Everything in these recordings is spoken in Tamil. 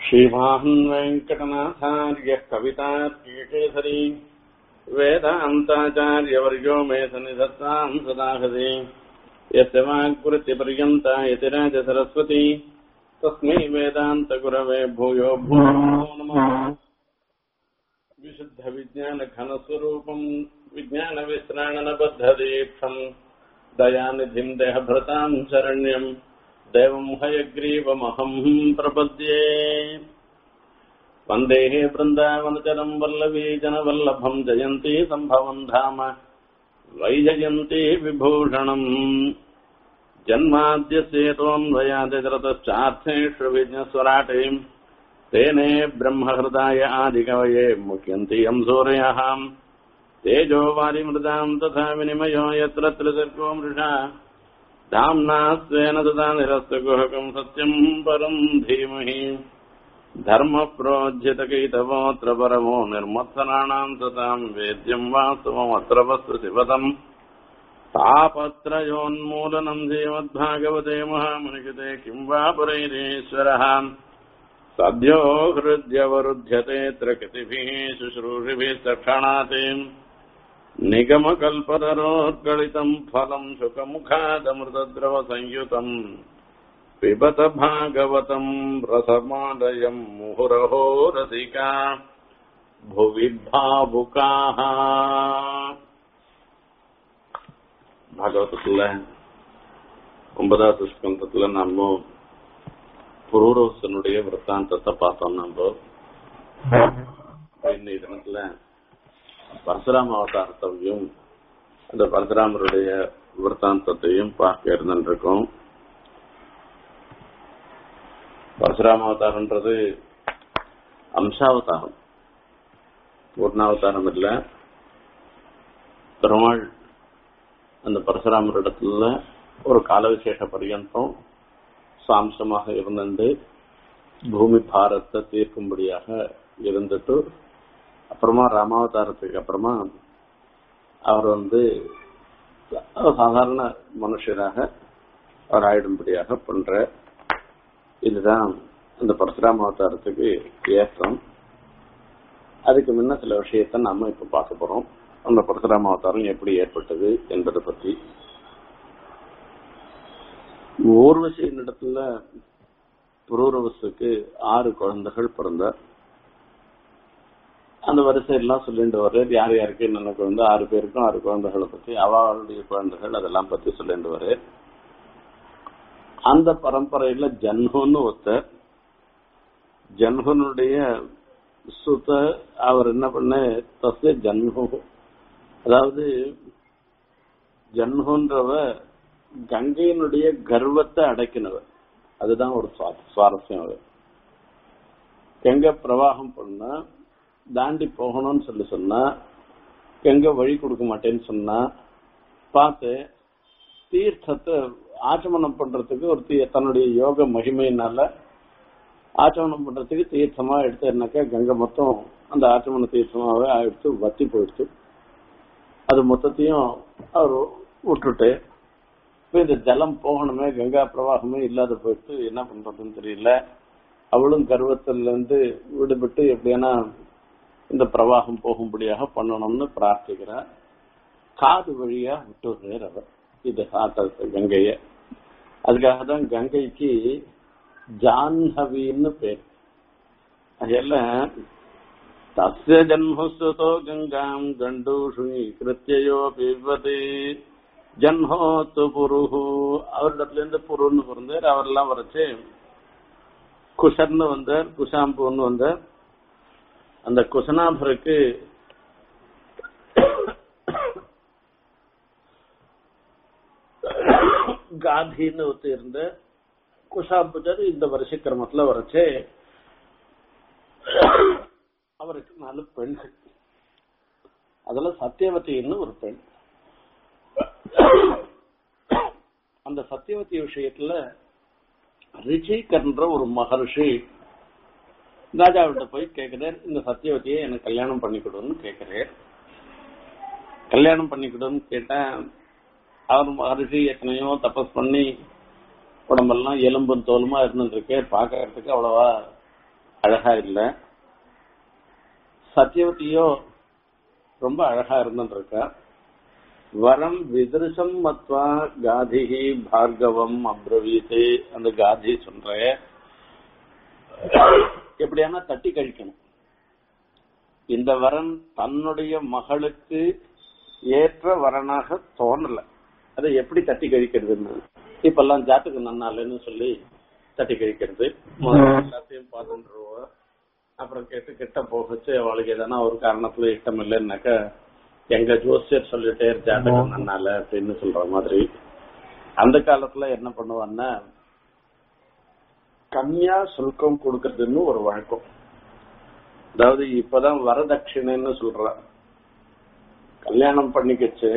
श्रीमान् वेङ्कटनाथार्यः कवितार्किकेसरी वेदान्ताचार्यवर्यो मे सन्निधत्ताम् सदाहृदि यस्य वाक्कृत्यपर्यन्ता यतिराज सरस्वती तस्मै वेदान्तगुरवे भूयो भूयो नमः विशुद्धविज्ञानघनस्वरूपम् विज्ञानविश्राणनबद्धदीक्षम् दयानिधिम् देहभृताम् शरण्यम् देवम् हयग्रीवमहम् प्रपद्ये वन्देः वृन्दावनचरम् वल्लवी जनवल्लभम् जयन्ती सम्भवम् धाम वैजयन्ती विभूषणम् जन्माद्यस्येतोऽन्वयादितरतश्चार्थेषु विज्ञस्वराटे तेने ब्रह्महृदाय आदिकवये मुह्यन्ति यम् सूर्यः तेजो वारिमृदाम् तथा विनिमयो यत्र त्रिसर्गो मृषा धाम्ना स्वेन तथा निरस्तगुहकम् सत्यम् परम् धीमहि धर्मप्रोज्झितकैतवोऽत्र परमो निर्मत्सराणाम् तताम् वेद्यम् वास्तवमत्र वस्तु शिवतम् तापत्रयोन्मूलनम् श्रीमद्भागवते महामनिषिते किम् वा पुरैरीश्वरः सद्यो हृद्यवरुध्यते त्रिकृतिभिः शुश्रूषिभिः तक्षणाति निगमकल्पतरोर्गलितम् फलम् शुकमुखादमृतद्रवसंयुतम् पिबत भागवतम् रसमालयम् मुहुरहो रसिका भुवि भावुकाः பாகவதத்துல ஒன்பதாவது ஸ்கந்தத்துல நம்ம புரூரவசனுடைய விற்த்தாந்தத்தை பார்த்தோம் நம்ம இன்னைய தினத்துல பரசுராம அவதாரத்தையும் அந்த பரசுராமருடைய விற்த்தாந்தத்தையும் பார்க்க இருந்துருக்கோம் பரசுராம அவதாரம்ன்றது அம்சாவதாரம் பூர்ணாவதாரம் இல்ல பெருமாள் அந்த பரசுராமரிடத்துல ஒரு கால விசேஷ பரியந்தம் சாம்சமாக இருந்துட்டு பூமி பாரத்தை தீர்க்கும்படியாக இருந்துட்டு அப்புறமா ராமாவதாரத்துக்கு அப்புறமா அவர் வந்து சாதாரண மனுஷராக அவர் ஆயிடும்படியாக பண்ற இதுதான் இந்த பரசுராம அவதாரத்துக்கு ஏற்றம் அதுக்கு முன்ன சில விஷயத்த நாம இப்ப பார்க்க போறோம் அந்த பரசுராம அவதாரம் எப்படி ஏற்பட்டது என்பதை பற்றி ஊர்வசி இடத்துல புரூரவசுக்கு ஆறு குழந்தைகள் பிறந்தார் அந்த வரிசையெல்லாம் சொல்லிட்டு வர்றார் யார் யாருக்கு என்னென்ன குழந்தை ஆறு பேருக்கும் ஆறு குழந்தைகளை பத்தி அவளுடைய குழந்தைகள் அதெல்லாம் பத்தி சொல்லிட்டு வர்றார் அந்த பரம்பரையில ஜன்ஹுன்னு ஒருத்தர் ஜன்ஹனுடைய சுத்த அவர் என்ன பண்ண தஸ்ய ஜன்ஹு அதாவது ஜன்ஹுன்றவ கங்கையினுடைய கர்வத்தை அடக்கினவர் அதுதான் ஒரு சுவாரஸ்யம் அவர் கங்கை பிரவாகம் பண்ணா தாண்டி போகணும்னு சொல்லி சொன்னா கங்கை வழி கொடுக்க மாட்டேன்னு சொன்னா பார்த்து தீர்த்தத்தை ஆச்சமனம் பண்றதுக்கு ஒரு தீ தன்னுடைய யோக மகிமையினால ஆச்சமனம் பண்றதுக்கு தீர்த்தமா எடுத்தேன்னாக்கா கங்கை மொத்தம் அந்த ஆச்சமன தீர்த்தமாவே எடுத்து வத்தி போயிடுச்சு அது மொத்தத்தையும் அவர் விட்டுட்டு இப்ப இந்த ஜலம் போகணுமே கங்கா பிரவாகமே இல்லாத போயிட்டு என்ன பண்றதுன்னு தெரியல அவளும் கர்வத்துல இருந்து விடுபட்டு எப்படியானா இந்த பிரவாகம் போகும்படியாக பண்ணணும்னு பிரார்த்திக்கிறார் காது வழியா விட்டுறார் அவர் இது ஆட்டத்தை கங்கைய அதுக்காக தான் கங்கைக்கு ஜான்ஹவின்னு பேர் அதெல்லாம் தஸ்ய ஜன்மஸ்துதோ கங்காம் கண்டூஷு கிருத்தியோ பிவதி ஜன்ஹோத்து புருஹு அவரிடத்துல இருந்து புருன்னு பிறந்தார் அவரெல்லாம் வரைச்சு குஷர்னு வந்தார் குஷாம்புன்னு வந்தார் அந்த குசனாபருக்கு காந்தின்னு ஒத்து இருந்த குஷாம்புஜர் இந்த வருஷ கிரமத்துல வரைச்சு அவருக்கு நாலு பெண்கள் அதுல சத்தியவதின்னு ஒரு பெண் அந்த சத்தியவதி விஷயத்துல ரிச்சிகர்ன்ற ஒரு மகர்ஷி ராஜாவிட்ட போய் கேட்கிறார் இந்த சத்தியவதியை எனக்கு கல்யாணம் பண்ணி கொடுன்னு கேட்கிறார் கல்யாணம் பண்ணி கொடுன்னு கேட்டா அவர் மகர்ஷி எத்தனையோ தபஸ் பண்ணி உடம்பெல்லாம் எலும்பும் தோலுமா இருந்துருக்கு பாக்கிறதுக்கு அவ்வளவா அழகா இல்ல சத்தியவதியோ ரொம்ப அழகா இருந்துருக்கா வரம் விதிருஷம் மத்வா காதிஹி பார்கவம் அப்ரவீத்து அந்த காதி சொல்ற எப்படியானா தட்டி கழிக்கணும் இந்த வரன் தன்னுடைய மகளுக்கு ஏற்ற வரனாக தோணல அதை எப்படி தட்டி கழிக்கிறதுன்னு இப்பெல்லாம் ஜாத்துக்கு நன்னாலன்னு சொல்லி தட்டி கழிக்கிறது முதல்ல எல்லாத்தையும் பார்த்துருவோம் அப்புறம் கேட்டு கிட்ட போகச்சு அவளுக்கு எதனா ஒரு காரணத்துல இஷ்டம் இல்லைன்னாக்கா எங்க ஜோசியர் சொல்லிட்டே ஜாதகம் நன்னால அப்படின்னு சொல்ற மாதிரி அந்த காலத்துல என்ன பண்ணுவான்னா கன்யா சுல்கம் கொடுக்கறதுன்னு ஒரு வழக்கம் அதாவது இப்பதான் வரதட்சிணைன்னு சொல்ற கல்யாணம் பண்ணிக்கச்சு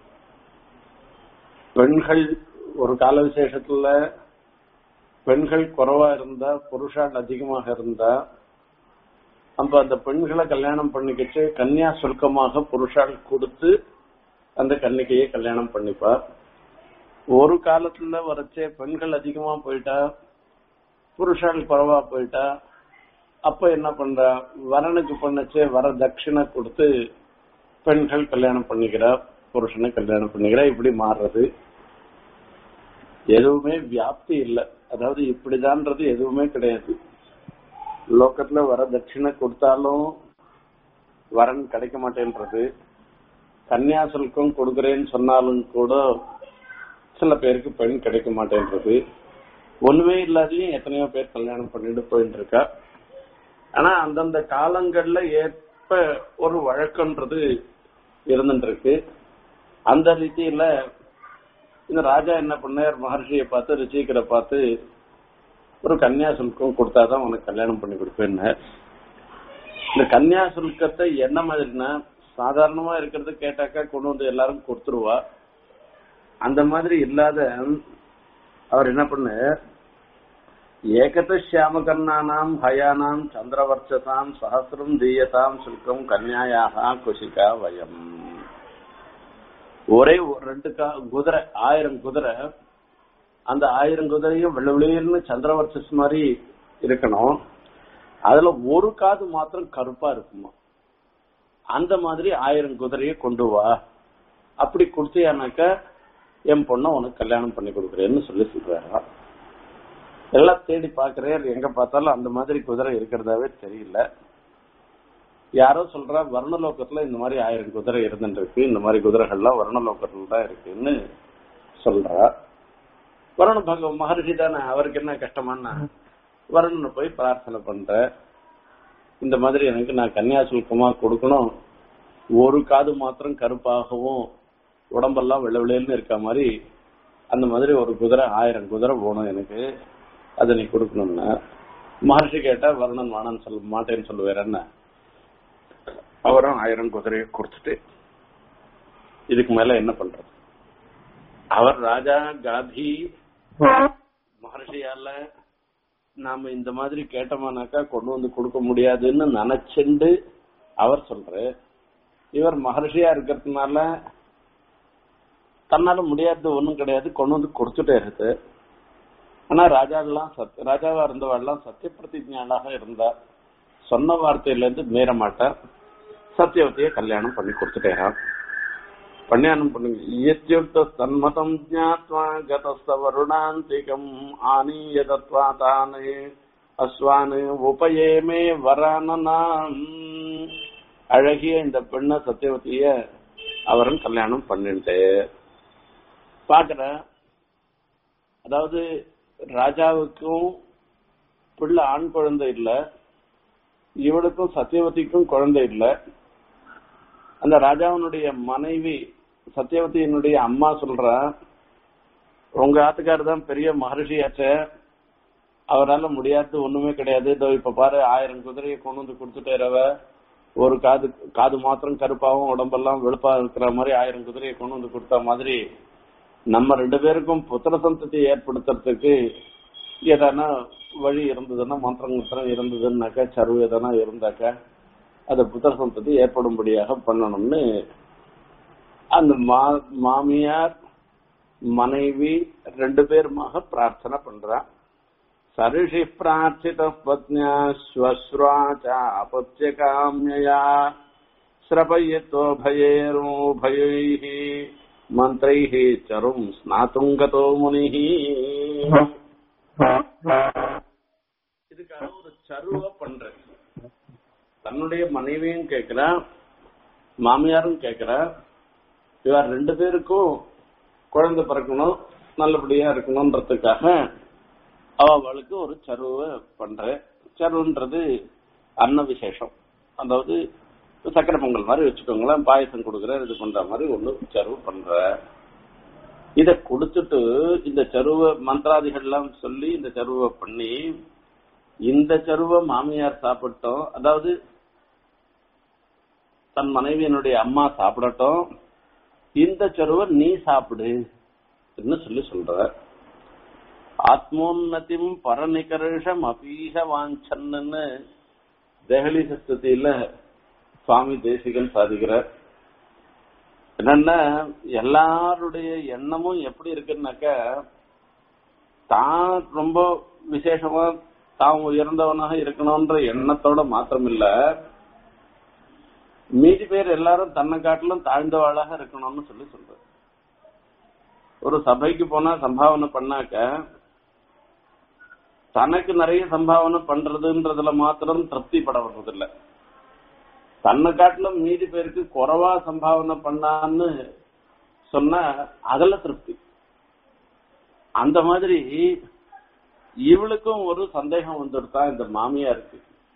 பெண்கள் ஒரு கால விசேஷத்துல பெண்கள் குறைவா இருந்தா புருஷால் அதிகமாக இருந்தா அப்ப அந்த பெண்களை கல்யாணம் பண்ணிக்கிச்சு கன்னியா சுல்கமாக புருஷால் கொடுத்து அந்த கன்னிகையை கல்யாணம் பண்ணிப்பா ஒரு காலத்துல வரைச்சே பெண்கள் அதிகமா போயிட்டா புருஷால் குறைவா போயிட்டா அப்ப என்ன பண்றா வரனுக்கு பண்ணச்சே வர தட்சிணை கொடுத்து பெண்கள் கல்யாணம் பண்ணிக்கிறா புருஷனை கல்யாணம் பண்ணிக்கிறா இப்படி மாறுறது எதுவுமே வியாப்தி இல்லை அதாவது இப்படிதான்றது எதுவுமே கிடையாது லோக்கத்துல வர தட்சிணை கொடுத்தாலும் வரன் கிடைக்க மாட்டேன்றது கன்னியா சுல்கம் கொடுக்கறேன்னு சொன்னாலும் கூட சில பேருக்கு பெண் கிடைக்க மாட்டேன்றது ஒண்ணுமே இல்லாதையும் எத்தனையோ பேர் கல்யாணம் பண்ணிட்டு போயிட்டு இருக்கா ஆனா அந்தந்த காலங்கள்ல ஏற்ப ஒரு வழக்கன்றது இருந்துட்டு இருக்கு அந்த ரீதியில இந்த ராஜா என்ன பண்ணார் மகர்ஷியை பார்த்து ரிஷிகரை பார்த்து ஒரு கன்னியா சுல்கம் கொடுத்தாதான் உனக்கு கல்யாணம் பண்ணி கொடுப்பேன்னு இந்த கன்னியா சுல்கத்தை என்ன மாதிரினா சாதாரணமா இருக்கிறது கேட்டாக்கா கொண்டு வந்து எல்லாரும் கொடுத்துருவா அந்த மாதிரி இல்லாத அவர் என்ன பண்ண ஏகத சியாமகர்ணானாம் ஹயானாம் சந்திரவர்ச்சசாம் சஹசிரம் தீயதாம் சுல்கம் கன்யாயாக குஷிகா வயம் ஒரே ஒரு ரெண்டு கா குதிரை ஆயிரம் குதிரை அந்த ஆயிரம் குதிரையும் வெள்ள வெளியர்னு சந்திரவர்ச்சஸ் மாதிரி இருக்கணும் அதுல ஒரு காது மாத்திரம் கருப்பா இருக்குமா அந்த மாதிரி ஆயிரம் குதிரையை கொண்டு வா அப்படி கொடுத்தியானாக்க என் பொண்ணை உனக்கு கல்யாணம் பண்ணி கொடுக்குறேன்னு சொல்லி சொல்றாரா எல்லாம் தேடி பாக்குறேன் எங்க பார்த்தாலும் அந்த மாதிரி குதிரை இருக்கிறதாவே தெரியல யாரோ சொல்றா வர்ணலோகத்துல இந்த மாதிரி ஆயிரம் குதிரை இருந்துட்டு இருக்கு இந்த மாதிரி குதிரைகள்லாம் வர்ணலோகத்துல தான் இருக்குன்னு சொல்றா வருண பக மகர்ஷி தானே அவருக்கு என்ன கஷ்டமானா வருணனை போய் பிரார்த்தனை பண்ற இந்த மாதிரி எனக்கு நான் கன்னியாசுல்கமா கொடுக்கணும் ஒரு காது மாத்திரம் கருப்பாகவும் உடம்பெல்லாம் வெள்ள வெள்ளைன்னு இருக்க மாதிரி அந்த மாதிரி ஒரு குதிரை ஆயிரம் குதிரை போகணும் எனக்கு அதை நீ கொடுக்கணும்னா மகர்ஷி கேட்டா வருணன் வானன்னு சொல்ல மாட்டேன்னு சொல்லுவார் என்ன அவரும் ஆயிரம் குதிரையை கொடுத்துட்டு இதுக்கு மேல என்ன பண்றது அவர் ராஜா காதி மகர்ஷியால நாம இந்த மாதிரி கேட்டோமானாக்கா கொண்டு வந்து கொடுக்க முடியாதுன்னு நினைச்சுண்டு அவர் சொல்ற இவர் மகர்ஷியா இருக்கிறதுனால தன்னால முடியாதது ஒண்ணும் கிடையாது கொண்டு வந்து கொடுத்துட்டே இருக்கு ஆனா ராஜாவெல்லாம் சத் ராஜாவா இருந்தவாள்லாம் சத்திய பிரதிஜாளாக இருந்தார் சொன்ன வார்த்தையில இருந்து மீற மாட்டார் சத்தியவத்தைய கல்யாணம் பண்ணி கொடுத்துட்டேரான் கல்யாணம் பண்ணுங்க இயத்யுக்த தன்மதம் ஜாத்வா கதஸ்த வருணாந்திகம் ஆனீய தத்வா தானே அஸ்வானு உபயேமே வரானனாம் அழகிய இந்த பெண்ண சத்தியவதிய அவரும் கல்யாணம் பண்ணிட்டு பாக்குற அதாவது ராஜாவுக்கும் பிள்ளை ஆண் குழந்தை இல்ல இவளுக்கும் சத்தியவதிக்கும் குழந்தை இல்ல அந்த ராஜாவினுடைய மனைவி சத்தியவதியினுடைய அம்மா சொல்றா உங்க ஆத்துக்காரர் தான் பெரிய மகர்ஷியாச்ச அவரால முடியாது ஒண்ணுமே கிடையாது இதோ இப்ப பாரு ஆயிரம் குதிரையை கொண்டு வந்து கொடுத்துட்டேரவ ஒரு காது காது மாத்திரம் கருப்பாவும் உடம்பெல்லாம் வெளுப்பா இருக்கிற மாதிரி ஆயிரம் குதிரையை கொண்டு வந்து கொடுத்த மாதிரி நம்ம ரெண்டு பேருக்கும் புத்திர சந்ததி ஏற்படுத்துறதுக்கு எதனா வழி இருந்ததுன்னா மந்திரம் மந்திரம் இருந்ததுன்னாக்கா சருவு எதனா இருந்தாக்கா அதை புத்திர சந்ததி ஏற்படும்படியாக பண்ணணும்னு அந்த மா மாமியார் மனைவி ரெண்டு பேருமாக பிரார்த்தனை பண்றா சரிஷி பிரார்த்தித பத்னியா ஸ்வஸ்ரா சாபத்யகாமியா ஸ்ரபயத்தோ பயேரோபயைः மந்திரைः சரும் ஸ்நாத்தும் கதோ முனிः இதுக்காக ஒரு சருவ பண்றேன் தன்னுடைய மனைவியும் கேட்கிறா மாமியாரும் கேட்கிறா இவர் ரெண்டு பேருக்கும் குழந்தை பிறக்கணும் நல்லபடியா இருக்கணும்ன்றதுக்காக அவளுக்கு ஒரு சருவ பண்ற சருன்றது அன்ன விசேஷம் அதாவது சக்கரை பொங்கல் மாதிரி வச்சுக்கோங்களேன் பாயசம் கொடுக்குற இது பண்ற மாதிரி ஒண்ணு சருவு பண்ற இத கொடுத்துட்டு இந்த சருவ மந்திராதிகள்லாம் சொல்லி இந்த சருவை பண்ணி இந்த சருவ மாமியார் சாப்பிட்டோம் அதாவது தன் மனைவியினுடைய அம்மா சாப்பிடட்டும் இந்த சருவ நீ சாப்பிடு சொல்லி சொல்ற ஆத்மோன்னதிம் பரநிகர்ஷம் அபீஷ வாஞ்சன்னு தேகலி சஸ்துதியில சுவாமி தேசிகன் சாதிக்கிறார் என்னன்னா எல்லாருடைய எண்ணமும் எப்படி இருக்குன்னாக்க தான் ரொம்ப விசேஷமா தான் உயர்ந்தவனாக இருக்கணும்ன்ற எண்ணத்தோட மாத்திரம் இல்ல மீதி பேர் எல்லாரும் தன்னை காட்டிலும் தாழ்ந்தவாளாக இருக்கணும்னு சொல்லி சொல்ற ஒரு சபைக்கு போனா சம்பாவனை பண்ணாக்க தனக்கு நிறைய சம்பாவனை பண்றதுன்றதுல மாத்திரம் திருப்தி பட வர்றதில்ல தன்னை காட்டிலும் மீதி பேருக்கு குறைவா சம்பாவனை பண்ணான்னு சொன்னா அதுல திருப்தி அந்த மாதிரி இவளுக்கும் ஒரு சந்தேகம் வந்துடுதா இந்த மாமியாருக்கு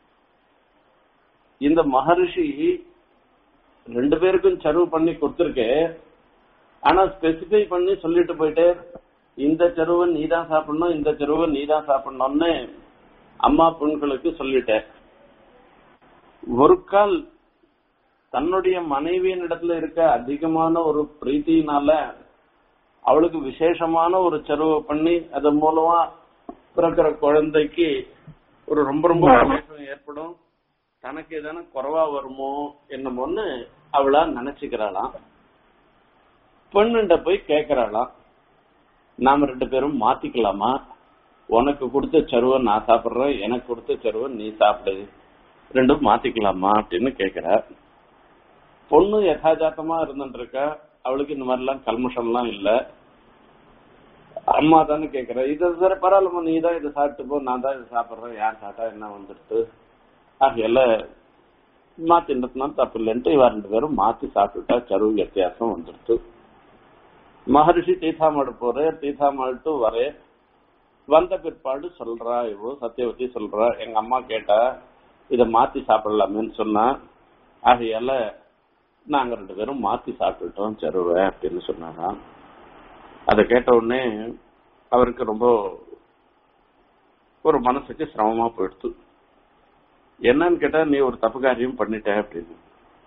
இந்த மகரிஷி ரெண்டு பேருக்கும் சருவு பண்ணி கொடுத்துருக்கே ஆனா ஸ்பெசிஃபை பண்ணி சொல்லிட்டு போயிட்டே இந்த செருவை நீ தான் சாப்பிடணும் இந்த செருவை நீ தான் சாப்பிடணும்னு அம்மா பெண்களுக்கு சொல்லிட்டேன் ஒரு கால் தன்னுடைய மனைவியின் இடத்துல இருக்க அதிகமான ஒரு பிரீத்தினால அவளுக்கு விசேஷமான ஒரு செருவை பண்ணி அதன் மூலமா பிறக்கிற குழந்தைக்கு ஒரு ரொம்ப ரொம்ப சந்தோஷம் ஏற்படும் தனக்கு எதனா குறைவா வருமோ என்னமோன்னு அவளா நினைச்சுக்கிறாளாம் பெண்ணுண்ட போய் கேக்குறாளாம் நாம ரெண்டு பேரும் மாத்திக்கலாமா உனக்கு கொடுத்த சருவை நான் சாப்பிடுறேன் எனக்கு கொடுத்த சருவை நீ சாப்பிடு ரெண்டும் மாத்திக்கலாமா அப்படின்னு கேக்குற பொண்ணு யதாஜாத்தமா இருந்துட்டு இருக்கா அவளுக்கு இந்த மாதிரிலாம் கல்மஷம்லாம் இல்ல அம்மா தானே கேக்குற இது சரி பரவாயில்லம்மா நீ தான் இதை சாப்பிட்டு போ நான் தான் இதை சாப்பிடுறேன் யார் சாப்பிட்டா என்ன வந்துடுத்து ஆகையில மாத்தின்றதுனா தப்பு இல்லைன்ட்டு இவ ரெண்டு பேரும் மாத்தி சாப்பிட்டுட்டா சருவு வித்தியாசம் வந்துடுத்து மகரிஷி தீர்த்தாமாடு போற தீர்த்தாமாட்டு வரே வந்த பிற்பாடு சொல்றா இவோ சத்தியவதி சொல்றா எங்க அம்மா கேட்டா இத மாத்தி சாப்பிடலாமேன்னு சொன்னா ஆகையால நாங்க ரெண்டு பேரும் மாத்தி சாப்பிட்டுட்டோம் சருவை அப்படின்னு சொன்னாங்க அதை கேட்ட உடனே அவருக்கு ரொம்ப ஒரு மனசுக்கு சிரமமா போயிடுத்து என்னன்னு கேட்டா நீ ஒரு தப்பு காரியம் பண்ணிட்ட அப்படின்னு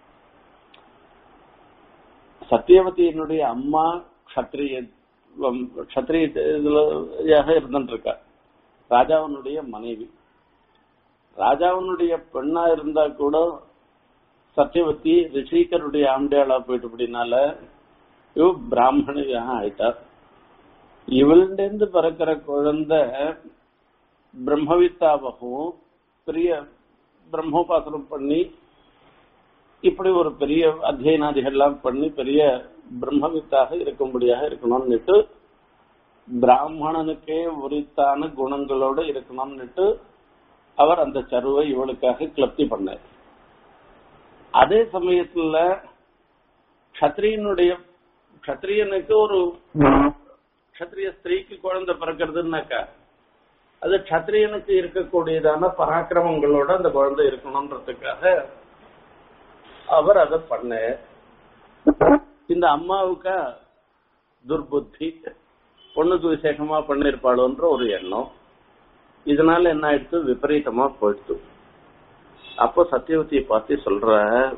சத்தியவதியினுடைய அம்மா கத்திரிய கத்திரிய இதுலயாக இருந்துட்டு இருக்கா ராஜாவனுடைய மனைவி ராஜாவனுடைய பெண்ணா இருந்தா கூட சத்தியவதி ரிஷிகருடைய ஆம்பியாளா போயிட்டு அப்படின்னால இவ பிராமணியாக ஆயிட்டார் இவள்டேந்து பிறக்கிற குழந்தை பிரம்மவித்தாவாகவும் பெரிய பிரம்மோபாசனம் பண்ணி இப்படி ஒரு பெரிய அத்தியனாதிகள்லாம் பண்ணி பெரிய பிரம்மவித்தாக இருக்கும்படியாக இருக்கணும்னுட்டு பிராமணனுக்கே உரித்தான குணங்களோட இருக்கணும்னுட்டு அவர் அந்த சருவை இவளுக்காக கிளப்தி பண்ணார் அதே சமயத்துல கத்திரியனுடைய கத்திரியனுக்கு ஒரு கத்திரிய ஸ்திரீக்கு குழந்தை பிறக்கிறதுனாக்கா அது கத்திரியனுக்கு இருக்கக்கூடியதான பராக்கிரமங்களோட அந்த குழந்தை இருக்கணும்ன்றதுக்காக அவர் அதை பண்ண இந்த அம்மாவுக்கா துர்புத்தி பொண்ணுக்கு விசேஷமா பண்ணிருப்பாளோன்ற ஒரு எண்ணம் இதனால என்ன ஆயிடுச்சு விபரீதமா போயிடுச்சு அப்போ சத்தியவதியை பார்த்து சொல்ற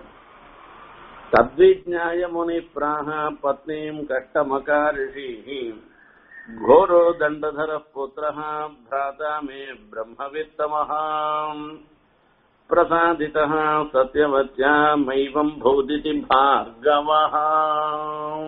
தத்விஜாய முனி பிராக பத்னீம் கஷ்டமகாரிஷி घोरो दण्डधरः पुत्रः भ्राता मे ब्रह्मवित्तमः प्रसादितः सत्यवत्या मैवम् भूदिति भार्गवः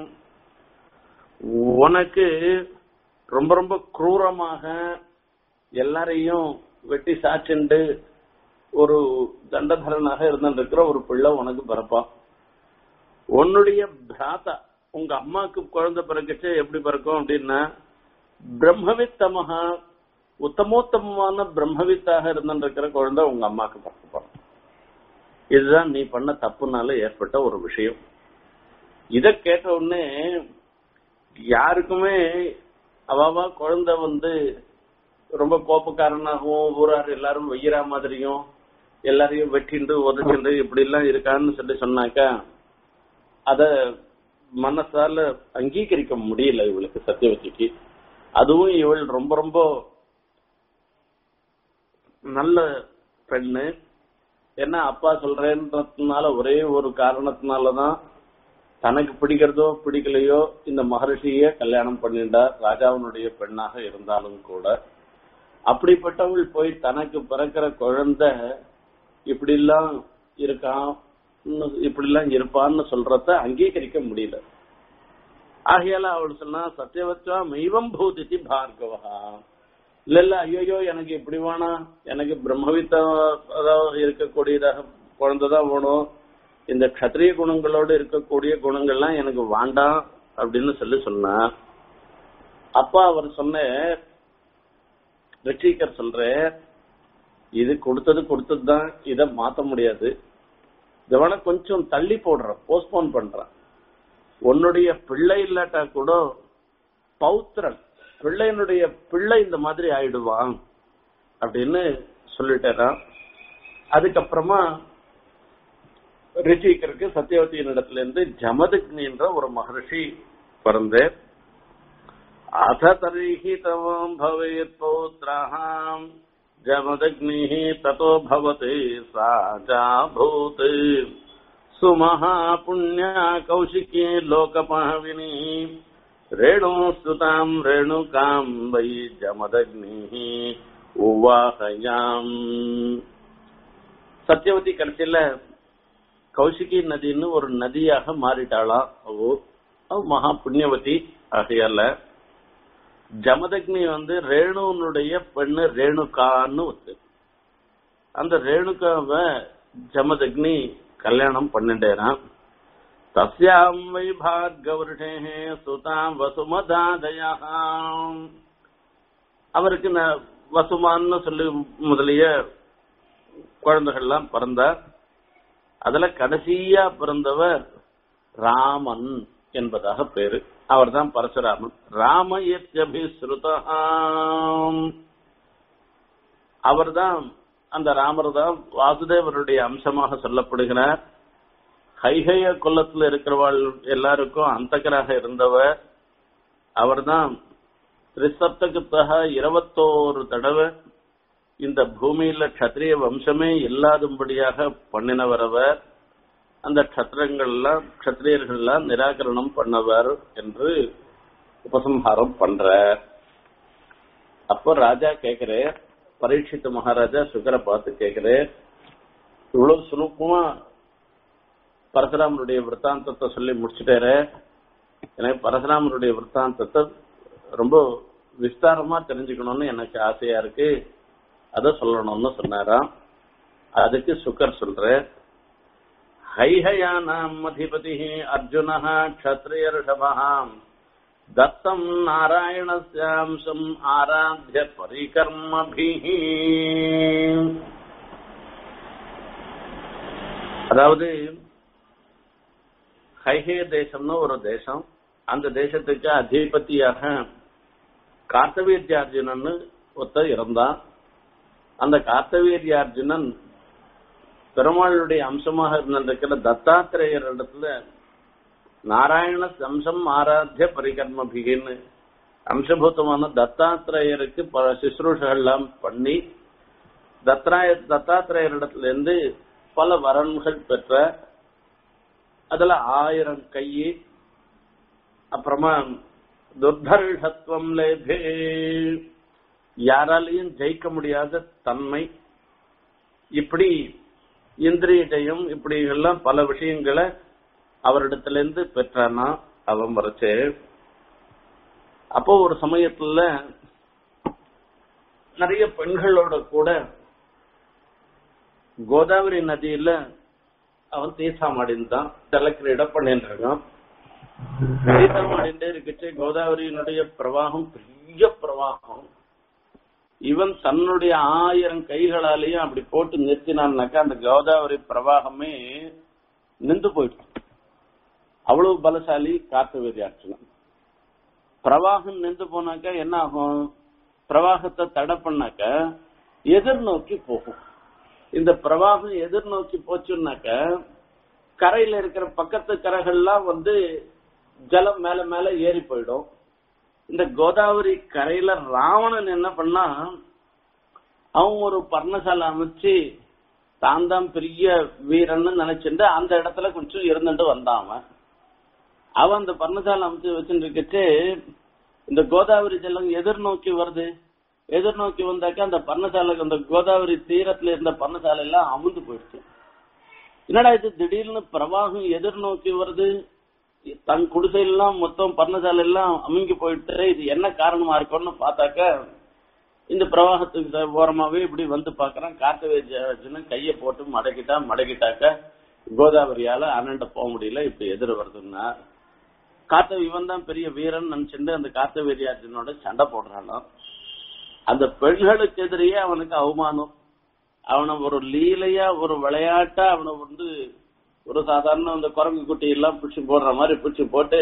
உனக்கு ரொம்ப ரொம்ப குரூரமாக எல்லாரையும் வெட்டி சாச்சுண்டு ஒரு தண்டதரனாக இருந்திருக்கிற ஒரு பிள்ளை உனக்கு பிறப்பான் உன்னுடைய பிராத்தா உங்க அம்மாக்கு குழந்தை பிறகுச்சு எப்படி பிறக்கும் அப்படின்னா பிரம்மவித்தமகா உத்தமோத்தமமான பிரம்மவித்தாக இருந்திருக்கிற குழந்தை உங்க அம்மாக்கு பிறப்பான் இதுதான் நீ பண்ண தப்புனால ஏற்பட்ட ஒரு விஷயம் இத கேட்ட உடனே யாருக்குமே அவாவா குழந்தை வந்து ரொம்ப கோபக்காரனாகவும் ஊரார் எல்லாரும் வெய்யறா மாதிரியும் எல்லாரையும் வெட்டிண்டு உதச்சிண்டு இப்படி எல்லாம் இருக்கான்னு சொல்லி சொன்னாக்கா அத மனசால அங்கீகரிக்க முடியல இவளுக்கு சத்தியவதிக்கு அதுவும் இவள் ரொம்ப ரொம்ப நல்ல பெண்ணு என்ன அப்பா சொல்றேன்றதுனால ஒரே ஒரு காரணத்தினாலதான் தனக்கு பிடிக்கிறதோ பிடிக்கலையோ இந்த மகர்ஷிய கல்யாணம் பண்ணிண்டா ராஜாவினுடைய பெண்ணாக இருந்தாலும் கூட அப்படிப்பட்டவள் போய் தனக்கு பிறக்கிற குழந்தை இப்படி எல்லாம் இருக்கான் இப்படி எல்லாம் இருப்பான்னு சொல்றத அங்கீகரிக்க முடியல ஆகையால அவள் சொன்னா சத்தியவத்வா மெய்வம் பூதித்தி பார்கவா இல்ல இல்ல ஐயோ எனக்கு இப்படி வேணாம் எனக்கு பிரம்மவித்த அதாவது இருக்கக்கூடியதாக குழந்தைதான் வேணும் இந்த கத்திரிய குணங்களோடு இருக்கக்கூடிய குணங்கள்லாம் எனக்கு வேண்டாம் அப்படின்னு சொல்லி சொன்னா அப்பா அவர் சொன்ன ரிஷிகர் சொல்ற இது கொடுத்தது கொடுத்தது தான் இதை மாத்த முடியாது இதை கொஞ்சம் தள்ளி போடுற போஸ்ட்போன் பண்ற உன்னுடைய பிள்ளை இல்லாட்டா கூட பௌத்திரன் பிள்ளையினுடைய பிள்ளை இந்த மாதிரி ஆயிடுவான் அப்படின்னு சொல்லிட்டேன் அதுக்கப்புறமா ரிஷிகருக்கு சத்தியவதியின் இடத்துல இருந்து ஜமதக்னின்ற ஒரு மகர்ஷி பிறந்து அத தரிஹி தவம் பவேத் பௌத்ரஹாம் ஜமதக்னிः ततो भवति सा जाभूत् सुमहा पुण्या कौशिकी लोकपाविनी रेणुस्तुताम् रेणुकाम् वै जमदग्निः உவாகயாம் சத்தியவதி கடைசியில கௌசிகி நதின்னு ஒரு நதியாக மாறிட்டாளாம் அவோ அவ மகா புண்ணியவதி ஆகையால ஜமதக்னி வந்து ரேணுனுடைய பெண்ணு ரேணுகான்னு ஒத்து அந்த ரேணுகாவை ஜமதக்னி கல்யாணம் பண்ணிட்டேரான் தஸ்யாம் வை பார்கவருஷே சுதாம் வசுமதாதயாம் அவருக்கு ந- வசுமான்னு சொல்லி முதலிய குழந்தைகள்லாம் பிறந்தார் அதுல கடைசியா பிறந்தவர் ராமன் என்பதாக பேரு அவர்தான் பரசுராமன் ராம யத்யபிஸ்ருதாம் அவர்தான் அந்த ராமர் தான் வாசுதேவருடைய அம்சமாக சொல்லப்படுகிறார் கைகைய குலத்துல இருக்கிறவாள் எல்லாருக்கும் அந்தகராக இருந்தவர் அவர்தான் திரிசப்தகுத்தக இருபத்தோரு தடவை இந்த பூமியில க்ஷத்ரிய வம்சமே இல்லாதும்படியாக பண்ணினவர் அவர் அந்த க்ஷத்திரங்கள்லாம் க்ஷத்திரியர்கள்லாம் நிராகரணம் பண்ணவர் என்று உபசம்ஹாரம் பண்ற அப்ப ராஜா கேக்குறே பரீட்சித்து மகாராஜா சுகரை பார்த்து கேக்குறே இவ்வளவு சுருக்கமா பரசுராமருடைய விற்த்தாந்தத்தை சொல்லி முடிச்சுட்டாரு எனக்கு பரசுராமருடைய விற்த்தாந்தத்தை ரொம்ப விஸ்தாரமா தெரிஞ்சுக்கணும்னு எனக்கு ஆசையா இருக்கு அத சொல்லணும்னு சொன்னாராம் அதுக்கு சுகர் சொல்ற ஹைஹயானாம் அதிபதி அர்ஜுன க்ஷத்ரியர்ஷபாம் தத்தம் நாராயணஸ்யாம்சம் ஆராத்திய பரிகர்மபிः அதாவது ஹைஹே தேசம்னு ஒரு தேசம் அந்த தேசத்துக்கு அதிபதியாக கார்த்தவீர்யார்ஜுனன் ஒருத்த இருந்தான் அந்த கார்த்தவீர்யார்ஜுனன் பெருமாளுடைய அம்சமாக இருந்திருக்கிற தத்தாத்திரேயர் இடத்துல நாராயண அம்சம் ஆராத்திய பரிகர்மபிகின்னு அம்சபூதமான தத்தாத்திரேயருக்கு பல சிசுரூஷெல்லாம் பண்ணி தத்ராய தத்தாத்திரேயரிடத்துல இருந்து பல வரன்கள் பெற்ற அதுல ஆயிரம் கை அப்புறமா துர்தர்ஷத்துவம் லேபே யாராலையும் ஜெயிக்க முடியாத தன்மை இப்படி இந்திரிய ஜெயம் இப்படி எல்லாம் பல விஷயங்களை அவரிடத்துல இருந்து பெற்றானா அவன் வரைச்சு அப்போ ஒரு சமயத்துல நிறைய பெண்களோட கூட கோதாவரி நதியில அவன் தீர்த்தமாடிந்தான் ஜலக்கிரீட பண்ணிட்டு இருக்கான் தீர்த்தமாடிண்டே இருக்குச்சு கோதாவரியினுடைய பிரவாகம் பெரிய பிரவாகம் இவன் தன்னுடைய ஆயிரம் கைகளாலேயும் அப்படி போட்டு நிறுத்தினான்னாக்கா அந்த கோதாவரி பிரவாகமே நின்று போயிடும் அவ்வளவு பலசாலி கார்த்தவேதி அர்ச்சனம் பிரவாகம் நின்று போனாக்கா என்ன ஆகும் பிரவாகத்தை தடை பண்ணாக்க எதிர்நோக்கி போகும் இந்த பிரவாகம் எதிர்நோக்கி போச்சுன்னாக்க கரையில இருக்கிற பக்கத்து கரைகள்லாம் வந்து ஜலம் மேல மேல ஏறி போயிடும் இந்த கோதாவரி கரையில ராவணன் என்ன பண்ணா அவன் ஒரு பர்ணசாலை அமைச்சு தான் தான் பெரிய வீரன்னு நினைச்சிட்டு அந்த இடத்துல கொஞ்சம் இருந்துட்டு வந்தான் அவன் அவன் அந்த பர்ணசாலை அமைச்சு வச்சுட்டு இருக்கச்சு இந்த கோதாவரி ஜலம் எதிர்நோக்கி வருது எதிர்நோக்கி வந்தாக்க அந்த பர்ணசாலை அந்த கோதாவரி தீரத்துல இருந்த பர்ணசாலை எல்லாம் அமுந்து போயிடுச்சு என்னடா இது திடீர்னு பிரவாகம் எதிர்நோக்கி வருது தன் குடிசையெல்லாம் மொத்தம் பர்ணசாலை எல்லாம் அமுங்கி போயிட்டு இது என்ன காரணமா இருக்கும்னு பார்த்தாக்க இந்த பிரவாகத்துக்கு ஓரமாவே இப்படி வந்து பாக்குறான் கார்த்தவேஜன் கைய போட்டு மடக்கிட்டா மடக்கிட்டாக்க கோதாவரியால அண்ணன்ட்ட போக முடியல இப்ப எதிர வருதுன்னா காத்த இவன் தான் பெரிய வீரன் நினைச்சுட்டு அந்த கார்த்தவேரியார்ஜுனோட சண்டை போடுறானாம் அந்த பெண்களுக்கு எதிரியே அவனுக்கு அவமானம் அவனை ஒரு லீலையா ஒரு விளையாட்டா அவனை வந்து ஒரு சாதாரண அந்த குரங்கு குட்டி எல்லாம் பிடிச்சி போடுற மாதிரி பிடிச்சி போட்டு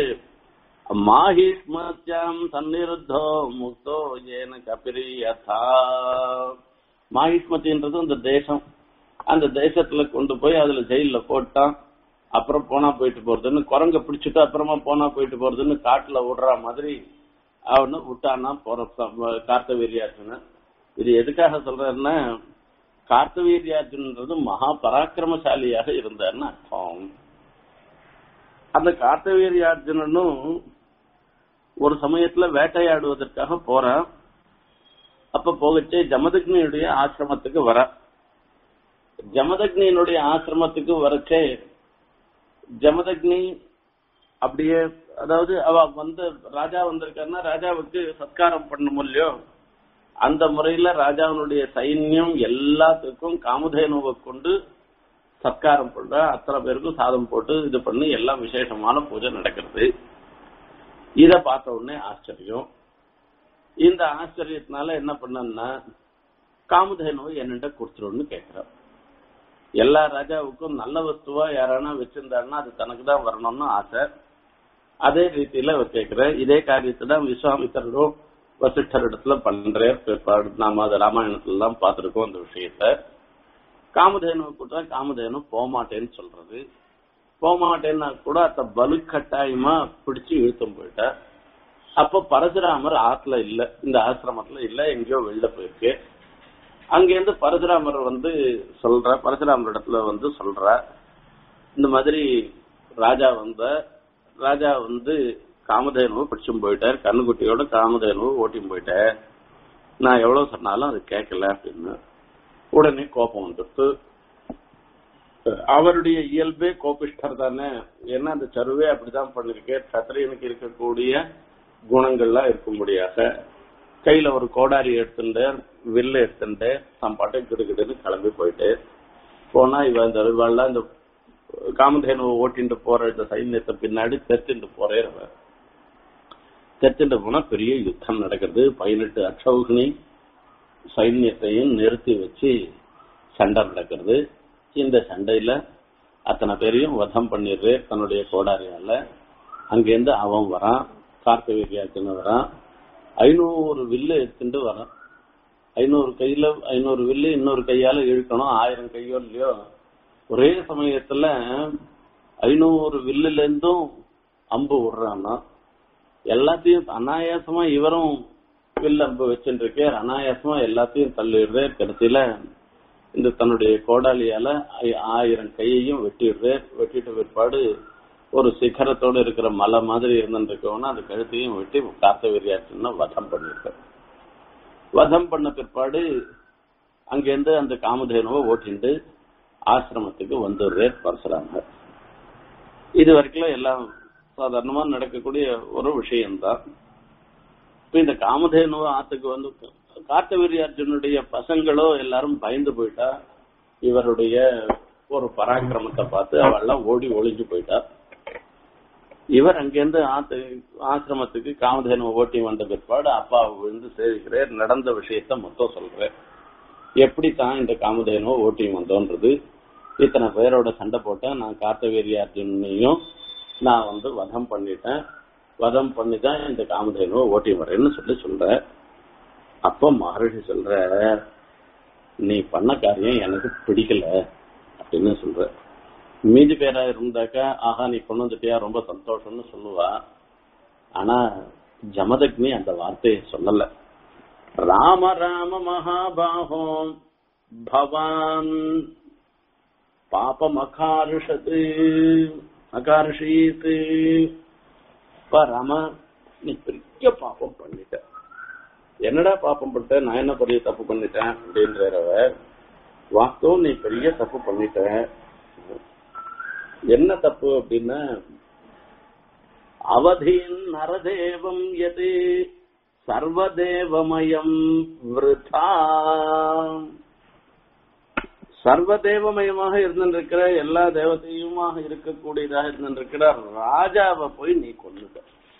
மாஹிஷ்மத்யாம் சந்நிருத்தோ முக்தோ ஏன கபிரி யதா மாஹிஷ்மத்தின்றது அந்த தேசம் அந்த தேசத்துல கொண்டு போய் அதுல ஜெயில போட்டான் அப்புறம் போனா போயிட்டு போறதுன்னு குரங்க பிடிச்சிட்டு அப்புறமா போனா போயிட்டு போறதுன்னு காட்டுல விடுற மாதிரி அவனு விட்டானா போற கார்த்தவீரியார்ஜுனன் இது எதுக்காக சொல்றேன்னா கார்த்தவீரியார்ஜுன்றது மகா பராக்கிரமசாலியாக இருந்தார்னு அர்த்தம் அந்த கார்த்தவீரியார்ஜுனனும் ஒரு சமயத்துல வேட்டையாடுவதற்காக போறான் அப்ப போகச்சே ஜமதக்னியுடைய ஆசிரமத்துக்கு வர ஜமதக்னியினுடைய ஆசிரமத்துக்கு வரச்சே ஜமதக்னி அப்படியே அதாவது அவ வந்து ராஜா வந்திருக்காருன்னா ராஜாவுக்கு சத்காரம் பண்ணும் இல்லையோ அந்த முறையில ராஜாவினுடைய சைன்யம் எல்லாத்துக்கும் காமதேனுவை கொண்டு சத்காரம் பண்ற அத்தனை பேருக்கும் சாதம் போட்டு இது பண்ணி எல்லாம் விசேஷமான பூஜை நடக்கிறது இத பார்த்த உடனே ஆச்சரியம் இந்த ஆச்சரியத்தினால என்ன பண்ணன்னா காமதேனுவை என்னிட்ட கொடுத்துருன்னு கேட்கிறார் எல்லா ராஜாவுக்கும் நல்ல வஸ்துவா யாரானா வச்சிருந்தாருன்னா அது தனக்கு தான் வரணும்னு ஆசை அதே ரீதியில அவர் கேட்கிற இதே காரியத்தை தான் விஸ்வாமித்தரும் வசிஷ்டர் இடத்துல பண்றார் பிற்பாடு நாம அது ராமாயணத்துல எல்லாம் பார்த்திருக்கோம் அந்த விஷயத்த காமதேனு கூட காமதேனு போமாட்டேன்னு சொல்றது போமாட்டேன்னா கூட அத்த பலு கட்டாயமா பிடிச்சு இழுத்தும் போயிட்டார் அப்போ பரசுராமர் ஆத்துல இல்ல இந்த ஆசிரமத்துல இல்ல எங்கேயோ வெளில போயிருக்கு அங்கேருந்து பரசுராமர் வந்து சொல்ற பரசுராமர் இடத்துல வந்து சொல்ற இந்த மாதிரி ராஜா வந்த ராஜா வந்து காமதேனுவை பிடிச்சும் போயிட்டார் கண்ணுக்குட்டியோட காமதேனுவை ஓட்டியும் போயிட்டார் நான் எவ்வளவு சொன்னாலும் அது கேட்கல அப்படின்னு உடனே கோபம் வந்துட்டு அவருடைய இயல்பே கோபிஷ்டர் தானே ஏன்னா அந்த சருவே அப்படிதான் பண்ணிருக்கேன் சத்திரியனுக்கு இருக்கக்கூடிய குணங்கள்லாம் இருக்கும்படியாக கையில ஒரு கோடாரி எடுத்துட்டு வில்லு எடுத்துட்டு தன் பாட்டை கிடுக்கிட்டுன்னு கிளம்பி போயிட்டு போனா இவ இந்த இவெல்லாம் இந்த காமதேனுவை ஓட்டிட்டு போற இந்த சைன்யத்தை பின்னாடி தெத்துட்டு போறே அவர் தெத்துட்டு போனா பெரிய யுத்தம் நடக்கிறது பதினெட்டு அக்ஷௌகினி சைன்யத்தையும் நிறுத்தி வச்சு சண்டை நடக்கிறது இந்த சண்டையில அத்தனை பேரையும் வதம் பண்ணிடுறது தன்னுடைய கோடாரியால அங்கேருந்து அவன் வரான் கார்த்தவீரியாச்சுன்னு வரான் ஐநூறு வில்லு எடுத்துட்டு வரான் ஐநூறு கையில ஐநூறு வில்லு இன்னொரு கையால இழுக்கணும் ஆயிரம் கையோ இல்லையோ ஒரே சமயத்துல ஐநூறு வில்லுல இருந்தும் அம்பு விடுறான்னா எல்லாத்தையும் அனாயாசமா இவரும் வில் அம்பு வச்சுட்டு இருக்கார் அனாயாசமா எல்லாத்தையும் தள்ளிடுற கடைசியில இந்த தன்னுடைய கோடாலியால ஆயிரம் கையையும் வெட்டிடுறார் வெட்டிட்ட பிற்பாடு ஒரு சிகரத்தோட இருக்கிற மலை மாதிரி இருந்துருக்கவனா அந்த கழுத்தையும் வெட்டி கார்த்தவீரியாச்சுன்னா வதம் பண்ணிருக்க வதம் பண்ண பிற்பாடு அங்கேருந்து அந்த காமதேனுவை ஓட்டிண்டு ஆசிரமத்துக்கு வந்துடுறார் பரசுராமர் இது வரைக்கும் எல்லாம் சாதாரணமா நடக்கக்கூடிய ஒரு விஷயம்தான் இப்ப இந்த காமதேனுவ ஆத்துக்கு வந்து கார்த்தவீரி அர்ஜுனுடைய பசங்களோ எல்லாரும் பயந்து போயிட்டா இவருடைய ஒரு பராக்கிரமத்தை பார்த்து அவெல்லாம் ஓடி ஒளிஞ்சு போயிட்டா இவர் அங்கிருந்து ஆத்து ஆசிரமத்துக்கு காமதேனு ஓட்டி வந்த பிற்பாடு அப்பா விழுந்து சேவிக்கிறார் நடந்த விஷயத்த மொத்தம் சொல்றார் எப்படி தான் இந்த காமதேனோ ஓட்டி வந்தோன்றது இத்தனை பேரோட சண்டை போட்டேன் நான் கார்த்தவீரிய அர்ஜுனையும் நான் வந்து வதம் பண்ணிட்டேன் வதம் பண்ணி தான் இந்த காமதேனுவை ஓட்டி வரேன்னு சொல்லி சொல்ற அப்போ மகரிஷி சொல்ற நீ பண்ண காரியம் எனக்கு பிடிக்கல அப்படின்னு சொல்ற மீதி பேரா இருந்தாக்கா ஆஹா நீ கொண்டு வந்துட்டியா ரொம்ப சந்தோஷம்னு சொல்லுவா ஆனா ஜமதக்னி அந்த வார்த்தையை சொல்லல ராம ராம மகாபாகோ பவான் பாபம் அகாருஷத்து அகாருஷீத்து ராம நீ பெரிய பாப்பம் பண்ணிட்ட என்னடா பாப்பம் பண்ணிட்ட நான் என்ன பெரிய தப்பு பண்ணிட்டேன் அப்படின்றவ வாஸ்தவம் நீ பெரிய தப்பு பண்ணிட்ட என்ன தப்பு அப்படின்னா அவதீன் நரதேவம் எது சர்வதேவமயம் விருதா சர்வதேவமயமாக இருந்திருக்கிற எல்லா தேவதையுமாக இருக்கக்கூடியதாக இருந்திருக்கிற ராஜாவை போய் நீ கொண்டுட்ட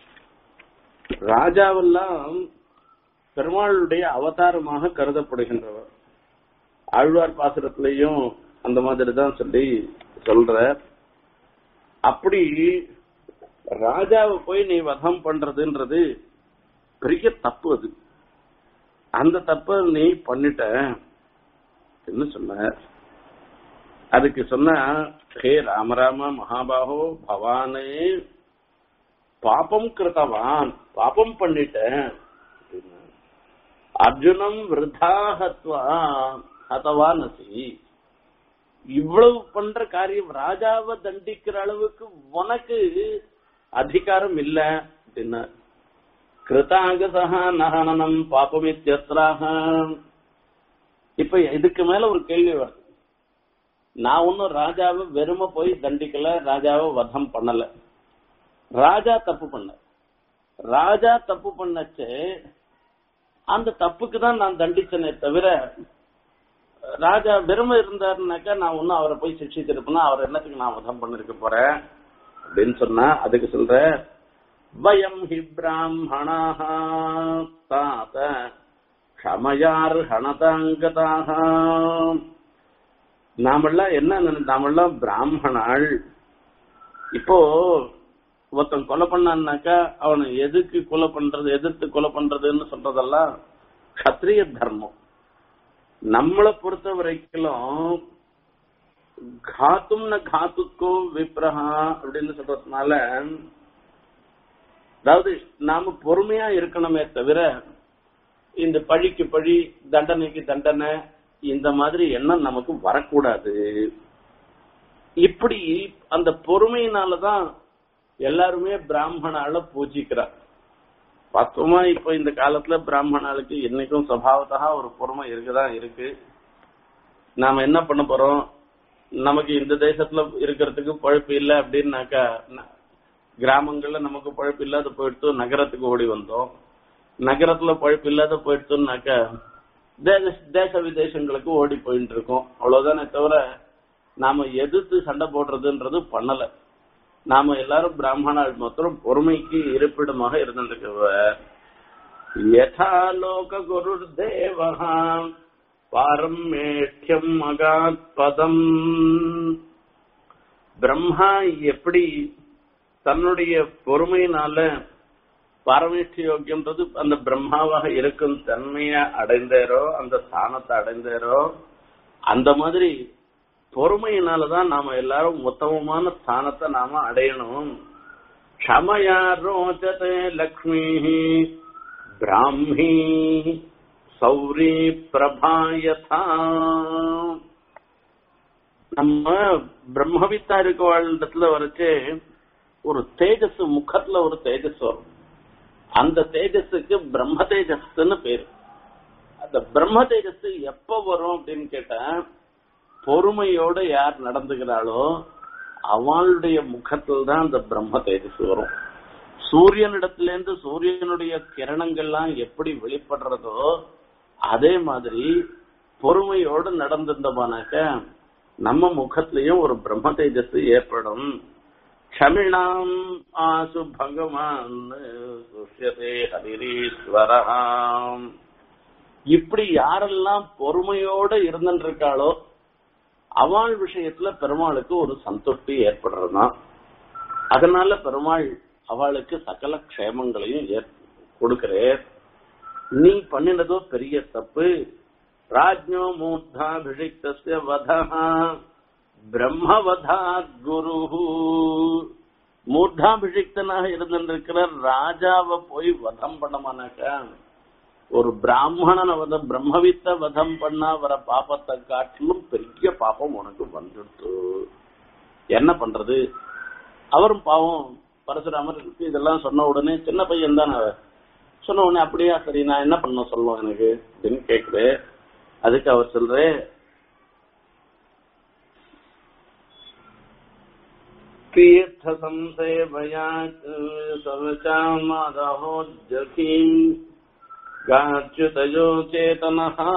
ராஜாவெல்லாம் பெருமாளுடைய அவதாரமாக கருதப்படுகின்றவர் ஆழ்வார் பாசுரத்திலையும் அந்த மாதிரி தான் சொல்லி சொல்ற அப்படி ராஜாவை போய் நீ வதம் பண்றதுன்றது பெரிய தப்பு அது அந்த தப்ப நீ பண்ணிட்ட என்ன சொன்ன அதுக்கு சொன்ன ஹே ராமராம மகாபாகோ பவானே பாபம் கிருத்தவான் பாபம் பண்ணிட்டேன் அர்ஜுனம் விருதாகத்வா ஹதவானசி இவ்வளவு பண்ற காரியம் ராஜாவை தண்டிக்கிற அளவுக்கு உனக்கு அதிகாரம் இல்ல அப்படின்னா கிருதாங்கசா நகனனம் பாபமித்யத்ராக இப்ப இதுக்கு மேல ஒரு கேள்வி வருது நான் ஒன்னும் ராஜாவை வெறும போய் தண்டிக்கல ராஜாவை வதம் பண்ணல ராஜா தப்பு பண்ண ராஜா தப்பு பண்ணச்சு அந்த தப்புக்கு தான் நான் தண்டிச்சனே தவிர ராஜா வெறும இருந்தாருனாக்கா நான் ஒன்னும் அவரை போய் சிக்ஷித்திருப்பேன்னா அவர் என்னத்துக்கு நான் வதம் பண்ணிருக்க போறேன் அப்படின்னு சொன்னா அதுக்கு சொல்ற வயம் ஹி பிராமணாக தாத்த க்ஷமயார் ஹணதாங்கதாக நாமெல்லாம் என்ன நினை- நாமெல்லாம் பிராமணாள் இப்போ ஒருத்தன் கொலை பண்ணான்னாக்கா அவனை எதுக்கு கொலை பண்றது எதிர்த்து கொலை பண்றதுன்னு சொல்றதெல்லாம் கத்திரிய தர்மம் நம்மளை பொறுத்த வரைக்கும் காத்தும் ந காத்துக்கோ விப்ரஹா அப்படின்னு சொல்றதுனால அதாவது நாம பொறுமையா இருக்கணுமே தவிர இந்த பழிக்கு பழி தண்டனைக்கு தண்டனை இந்த மாதிரி எண்ணம் நமக்கு வரக்கூடாது இப்படி அந்த பொறுமையினாலதான் எல்லாருமே பிராமணால பூஜிக்கிறார் வாஸ்தவமா இப்ப இந்த காலத்துல பிராமணாளுக்கு என்னைக்கும் சபாவத்தா ஒரு பொறுமை இருக்குதான் இருக்கு நாம என்ன பண்ண போறோம் நமக்கு இந்த தேசத்துல இருக்கிறதுக்கு பழப்பு இல்லை அப்படின்னாக்கா ந- கிராமங்கள்ல நமக்கு பழப்பு இல்லாத போயிடுத்து நகரத்துக்கு ஓடி வந்தோம் நகரத்துல பழப்பு இல்லாத போயிடுத்துனாக்கா தேச தேச விதேசங்களுக்கு ஓடி போயிட்டு இருக்கோம் அவ்வளவுதானே தவிர நாம எதிர்த்து சண்டை போடுறதுன்றது பண்ணல நாம எல்லாரும் பிராமணாள் மாத்திரம் பொறுமைக்கு இருப்பிடமாக இருந்திருக்கவ யதா லோக குரு தேவஹா பாரமேட்யம் அகாத் பதம் பிரம்மா எப்படி தன்னுடைய பொறுமையினால பாரமேஷ்டி யோக்கியன்றது அந்த பிரம்மாவாக இருக்கும் தன்மையை அடைந்தாரோ அந்த ஸ்தானத்தை அடைந்தாரோ அந்த மாதிரி பொறுமையினாலதான் நாம எல்லாரும் உத்தமமான ஸ்தானத்தை நாம அடையணும் க்ஷமயா ரோச்சதே லக்ஷ்மி பிராமி சௌரி பிரபாயதா நம்ம பிரம்மவித்தா இருக்கவாழ்டத்துல வரைச்சே ஒரு தேஜஸ் முகத்துல ஒரு தேஜஸ் வரும் அந்த தேஜஸுக்கு பிரம்ம தேஜஸ்ன்னு பேரு அந்த பிரம்ம தேஜஸ் எப்ப வரும் அப்படின்னு கேட்டா பொறுமையோட யார் நடந்துகிறாளோ அவளுடைய முகத்தில் தான் அந்த பிரம்ம தேஜஸ் வரும் சூரியனிடத்திலேருந்து சூரியனுடைய கிரணங்கள்லாம் எப்படி வெளிப்படுறதோ அதே மாதிரி பொறுமையோடு நடந்திருந்தோமானாக்க நம்ம முகத்திலையும் ஒரு பிரம்ம தேஜஸ் ஏற்படும் க்ஷமிணாம் ஆசு பகவான் சுஷ்யதே ஹரிரீஸ்வரம் இப்படி யாரெல்லாம் பொறுமையோட இருந்துருக்காளோ அவள் விஷயத்துல பெருமாளுக்கு ஒரு சந்துஷ்டி ஏற்படுறதுதான் அதனால பெருமாள் அவளுக்கு சகல க்ஷேமங்களையும் ஏற்- கொடுக்கிறார் நீ பண்ணினதோ பெரிய தப்பு ராஜ்யோ மூர்தாபிஷிக்தஸ்ய வதா பிரம்மவதாத் குரு மூர்தாபிஷிக்தனாக இருந்திருக்கிற ராஜாவை போய் வதம் பண்ணமானாக்கா ஒரு பிராமணனை வந்து பிரம்மவித்த வதம் பண்ணா வர பாப்பத்தை காட்டிலும் பெரிய பாப்பம் உனக்கு வந்துடுத்து என்ன பண்றது அவரும் பாவம் பரசுராமருக்கு இதெல்லாம் சொன்ன உடனே சின்ன பையன் தானே அவர். சொன்ன உடனே அப்படியா சரி நான் என்ன பண்ண சொல்லுவோம் எனக்கு அப்படின்னு கேக்குது அதுக்கு அவர் சொல்றே தீர்த்த சம்சேவயா சவச்சாமதோ ஜகீம் காச்சுதயோ சேதனஹா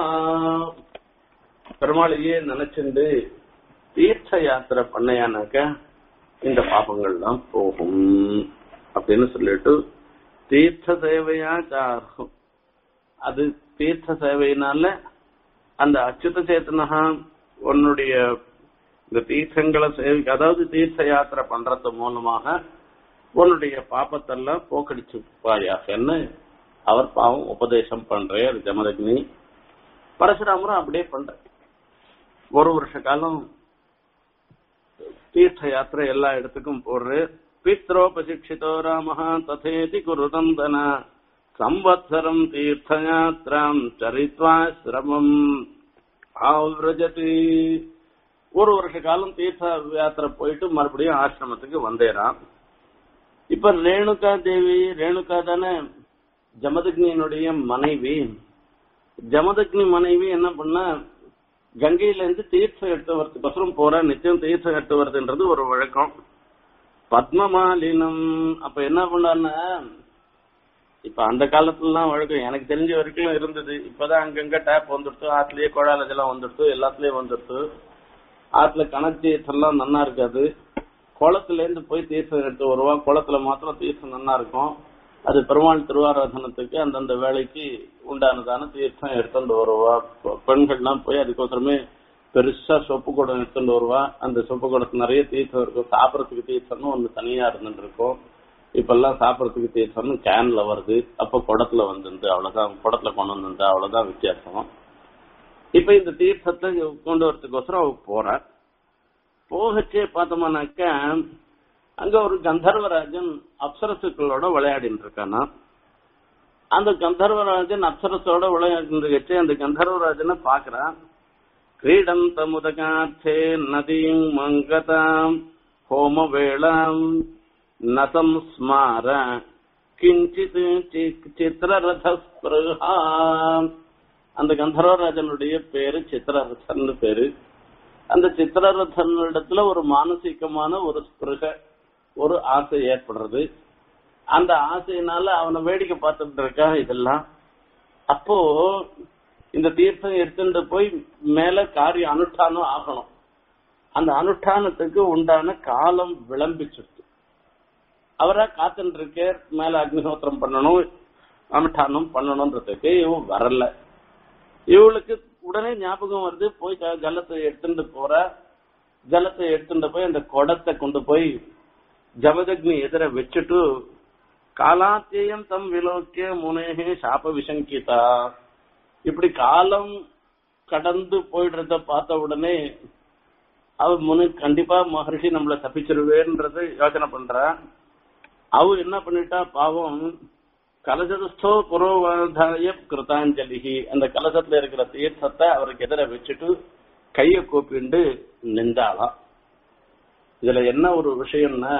பெருமாளையே நினைச்சுண்டு தீர்த்த யாத்திரை பண்ணையானாக்க இந்த பாபங்கள்லாம் போகும் அப்படின்னு சொல்லிட்டு தீர்த்த சேவையா சார்கும் அது தீர்த்த சேவையினால அந்த அச்சுத சேத்தனகா உன்னுடைய இந்த தீர்த்தங்களை சேவை அதாவது தீர்த்த யாத்திரை பண்றது மூலமாக உன்னுடைய பாப்பத்தெல்லாம் போக்கடிச்சு பாயாகன்னு அவர் பாவம் உபதேசம் பண்றார் ஜமதக்னி பரசுராமரும் அப்படியே பண்ற ஒரு வருஷ காலம் தீர்த்த யாத்திரை எல்லா இடத்துக்கும் போடுற பித்ரோபசிக்ஷிதோ ராம ததேதி குருதந்தன சம்வத்சரம் தீர்த்த யாத்திராம் சரித்வா சிரமம் ஆவ்ரஜதி ஒரு வருஷ காலம் தீர்த்த யாத்திரை போயிட்டு மறுபடியும் ஆசிரமத்துக்கு வந்தேராம் இப்ப ரேணுகா தேவி ரேணுகா தானே ஜமதக்னியினுடைய மனைவி ஜமதக்னி மனைவி என்ன பண்ணா கங்கையில இருந்து தீர்த்தம் எடுத்து வரதுக்கோசரம் போற நித்தியம் தீர்த்தம் எடுத்து வருதுன்றது ஒரு வழக்கம் பத்மமாலினம் அப்ப என்ன பண்ணாருன்னா இப்ப அந்த காலத்துலலாம் வழக்கம் எனக்கு தெரிஞ்ச வரைக்கும் இருந்தது இப்பதான் அங்கங்க டேப் வந்துடுத்து ஆத்துலயே குழால இதெல்லாம் வந்துடுத்து எல்லாத்துலயும் வந்துடுத்து ஆத்துல கணக்கு தீர்த்தம்லாம் நன்னா இருக்காது குளத்துல இருந்து போய் தீர்த்தம் எடுத்து வருவா குளத்துல மாத்திரம் தீர்த்தம் நன்னா இருக்கும் அது பெருமாள் திருவாராதனத்துக்கு அந்தந்த வேலைக்கு உண்டானதான தீர்த்தம் எடுத்துட்டு வருவா பெ- பெண்கள்லாம் போய் அதுக்கோசரமே பெருசா சொப்பு குடம் எடுத்துட்டு வருவா அந்த சொப்பு குடத்து நிறைய தீர்த்தம் இருக்கும் சாப்பிடறதுக்கு தீர்த்தம்னு ஒண்ணு தனியா இருந்துட்டு இருக்கும் இப்பெல்லாம் சாப்பிடறதுக்கு தீர்த்தம்னு கேன்ல வருது அப்ப குடத்துல வந்துருந்து அவ்வளவுதான் குடத்துல கொண்டு வந்து அவ்வளவுதான் வித்தியாசம் இப்ப இந்த தீர்த்தத்தை கொண்டு வரதுக்கோசரம் அவ போறா போகச்சே பார்த்தோம்னாக்கா அங்க ஒரு கந்தர்வராஜன் அப்சரசுக்களோட விளையாடிட்டு இருக்கானா அந்த கந்தர்வராஜன் அப்சரசோட விளையாடிட்டு இருக்கச்சே அந்த கந்தர்வராஜனை பாக்குறான் கிரீடந்த முதகாத்தே நதீம் மங்கதாம் ஹோம வேளாம் நசம் ஸ்மார கிஞ்சித் சி- சித்திரரத ஸ்பிருஹா அந்த கந்தர்வராஜனுடைய பேரு சித்திரரசன் பேரு அந்த சித்திரரசன் இடத்துல ஒரு மானசீகமான ஒரு ஸ்பிருக ஒரு ஆசை ஏற்படுறது அந்த ஆசையினால அவனை வேடிக்கை பார்த்துட்டு இருக்கா இதெல்லாம் அப்போ இந்த தீர்த்தம் எடுத்துட்டு போய் மேல காரிய அனுஷ்டானம் ஆகணும் அந்த அனுஷ்டானத்துக்கு உண்டான காலம் விளம்பிச்சிருச்சு அவரா காத்துட்டு இருக்கார் மேல அக்னிஹோத்திரம் பண்ணணும் அனுஷ்டானம் பண்ணணும்ன்றதுக்கு இவன் வரல இவளுக்கு உடனே ஞாபகம் வருது போய் க- ஜலத்தை எடுத்துட்டு போற ஜலத்தை எடுத்துட்டு போய் அந்த குடத்தை கொண்டு போய் ஜமதக்னி எதிர வச்சுட்டு காலாத்தியம் தம் விலோக்கிய முனேகே சாப விசங்கிதா இப்படி காலம் கடந்து போயிடுறத பார்த்த உடனே அவ முனி கண்டிப்பா மகர்ஷி நம்மள தப்பிச்சிருவேன்றத யோசனை பண்றா அவ என்ன பண்ணிட்டா பாவம் கலசதஸ்தோ புரோவாதாய கிருதாஞ்சலிகி அந்த கலசத்துல இருக்கிற தீர்த்தத்தை அவருக்கு எதிர வச்சுட்டு கைய கூப்பிண்டு நின்றாளாம் இதுல என்ன ஒரு விஷயம்னா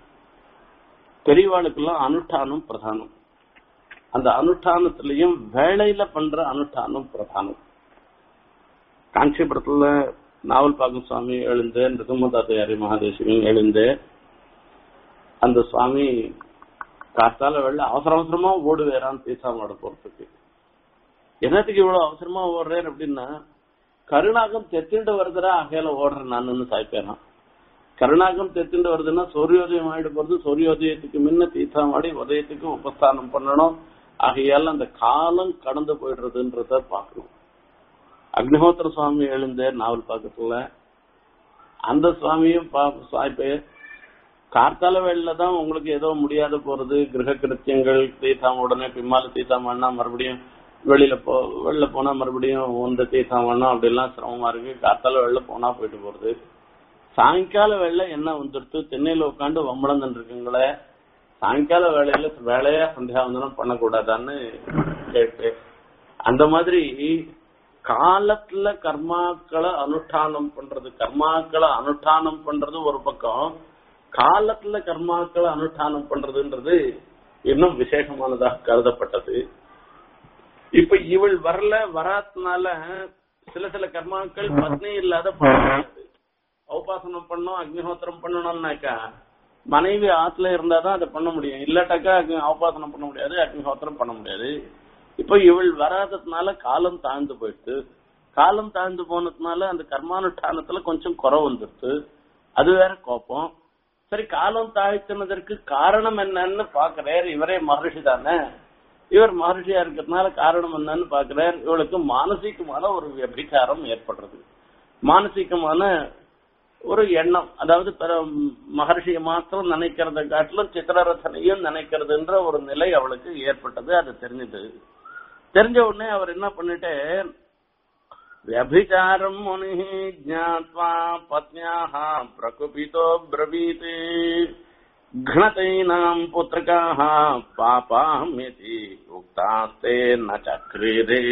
பெரியவாளுக்கெல்லாம் அனுஷ்டானம் பிரதானம் அந்த அனுஷ்டானத்திலையும் வேலையில பண்ற அனுஷ்டானம் பிரதானம் காஞ்சிபுரத்துல நாவல் பாகம் சுவாமி எழுந்து நிருமதாத்தையாரி மகாதேசிவன் எழுந்து அந்த சுவாமி காத்தால வெள்ள அவசர அவசரமா ஓடுவேறான் தீசாமாட போறதுக்கு என்னத்துக்கு இவ்வளவு அவசரமா ஓடுறேன் அப்படின்னா கருணாகம் தெத்திண்டு வருதுடா ஆகையில ஓடுறேன் நான் சாய்ப்பேறான் கருணாகம் தெத்திண்டு வருதுன்னா சூரியோதயம் ஆயிடு போறது சூரியோதயத்துக்கு முன்ன தீர்த்தமாடி உதயத்துக்கு உபஸ்தானம் பண்ணணும் ஆகையால அந்த காலம் கடந்து போயிடுறதுன்றத பாக்கணும் அக்னிஹோத்திர சுவாமி எழுந்த நாவல் பக்கத்துல அந்த சுவாமியும் சாய்ப்பே கார்த்தால வேலையில தான் உங்களுக்கு ஏதோ முடியாத போறது கிரக கிருத்தியங்கள் தீர்த்தம் உடனே பிம்மால தீர்த்தம் பண்ணா மறுபடியும் வெளியில போ வெளில போனா மறுபடியும் இந்த தீர்த்தம் பண்ணா அப்படி எல்லாம் சிரமமா இருக்கு கார்த்தால வெளில போனா போயிட்டு போறது சாயங்கால வேலை என்ன வந்துடுத்து தென்னையில உட்காந்து வம்பளந்துட்டு இருக்குங்களே சாயங்கால வேலையில வேலையா சந்தியாவந்தனம் பண்ணக்கூடாதான்னு கேட்டு அந்த மாதிரி காலத்துல கர்மாக்களை அனுஷ்டானம் பண்றது கர்மாக்களை அனுஷ்டானம் பண்றது ஒரு பக்கம் காலத்துல கர்மாக்களை அனுஷ்டானம் பண்றதுன்றது இன்னும் விசேஷமானதாக கருதப்பட்டது இப்ப இவள் வரல வராதனால சில சில கர்மாக்கள் பத்னி இல்லாத பண்ண முடியாது உபாசனம் பண்ணணும் அக்னிஹோத்திரம் பண்ணணும்னாக்கா மனைவி ஆத்துல இருந்தாதான் அதை பண்ண முடியும் இல்லாட்டாக்கா உபாசனம் பண்ண முடியாது அக்னிஹோத்திரம் பண்ண முடியாது இப்ப இவள் வராததுனால காலம் தாழ்ந்து போயிடுச்சு காலம் தாழ்ந்து போனதுனால அந்த கர்மானுஷ்டானத்துல கொஞ்சம் குறை வந்துடுச்சு அது வேற கோபம் சரி காலம் தாழ்த்தினதற்கு காரணம் என்னன்னு பாக்குறார் இவரே மகர்ஷி தானே இவர் மகர்ஷியா இருக்கிறதுனால காரணம் என்னன்னு பாக்குறார் இவளுக்கு மானசீகமான ஒரு விபச்சாரம் ஏற்படுறது மானசீகமான ஒரு எண்ணம் அதாவது மகர்ஷியை மாத்திரம் நினைக்கிறத காட்டிலும் சித்திரரசனையும் நினைக்கிறதுன்ற ஒரு நிலை அவளுக்கு ஏற்பட்டது அது தெரிஞ்சது தெரிஞ்ச உடனே அவர் என்ன பண்ணிட்டு व्यभिचारम् मुनिः ज्ञात्वा पत्न्याः प्रकुपितो ब्रवीत् घ्नतैनाम् पुत्रकाः पापाम्यति உக்தாஸ்தே ந சக்ரீரே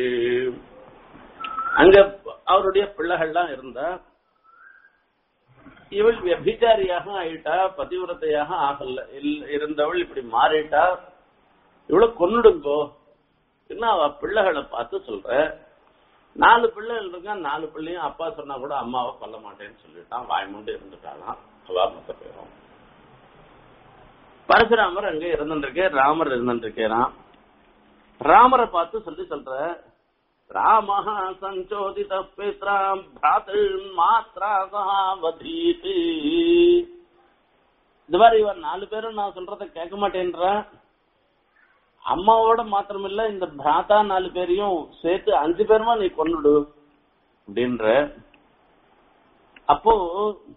அங்க அவருடைய பிள்ளைகள்லாம் இருந்தா இவள் வியபிச்சாரியாக ஆயிட்டா பதிவிரத்தையாக ஆகல இருந்தவள் இப்படி மாறிட்டா இவளை கொன்னுடுங்கோ என்ன அவ பிள்ளைகளை பார்த்து சொல்ற நாலு பிள்ளைகள் இருக்கா நாலு பிள்ளையும் அப்பா சொன்னா கூட அம்மாவை கொல்ல மாட்டேன்னு சொல்லிட்டான் வாய்மூண்டு இருந்துட்டாலாம் அவா மொத்த பேரும் பரசுராமர் அங்க இருந்துருக்கு ராமர் இருந்துருக்கிறான் ராமரை பார்த்து சொல்லி சொல்ற ராமஹ சஞ்சோதித பித்ராம் பிராத்தின் மாத்ரா சகாவதீதி இது மாதிரி இவன் நாலு பேரும் நான் சொல்றத கேட்க மாட்டேன்றான் அம்மாவோட மாத்திரமில்ல இந்த பிராத்தா நாலு பேரையும் சேர்த்து அஞ்சு பேருமா நீ கொண்டுடு அப்படின்ற அப்போ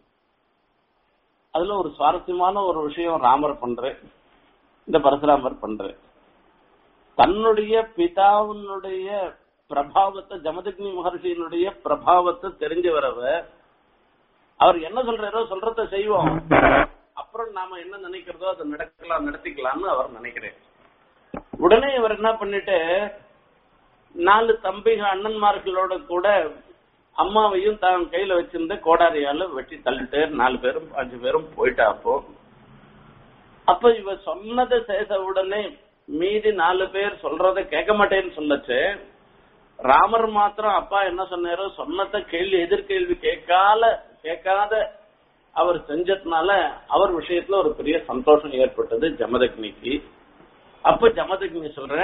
அதுல ஒரு சுவாரஸ்யமான ஒரு விஷயம் ராமர் பண்ற இந்த பரசுராமர் பண்ற தன்னுடைய பிதாவினுடைய பிரபாவத்தை ஜமதக்னி மகர்ஷியினுடைய பிரபாவத்தை தெரிஞ்சு வரவ அவர் என்ன சொல்றாரோ சொல்றத செய்வோம் அப்புறம் நாம என்ன நினைக்கிறதோ அதை நடக்கலாம் நடத்திக்கலாம்னு அவர் நினைக்கிறேன் உடனே இவர் என்ன பண்ணிட்டு நாலு தம்பிக அண்ணன்மார்களோட கூட அம்மாவையும் தான் கையில வச்சிருந்த கோடாரியால வெட்டி தள்ளிட்டு நாலு பேரும் அஞ்சு பேரும் போயிட்டா அப்போ அப்ப இவ சொன்னதை சேச உடனே மீதி நாலு பேர் சொல்றத கேட்க மாட்டேன்னு சொல்லச்சு ராமர் மாத்திரம் அப்பா என்ன சொன்னாரோ சொன்னத கேள்வி எதிர்கேள்வி கேட்கால கேட்காத அவர் செஞ்சதுனால அவர் விஷயத்துல ஒரு பெரிய சந்தோஷம் ஏற்பட்டது ஜமதக்னிக்கு அப்ப ஜமதக்னி சொல்ற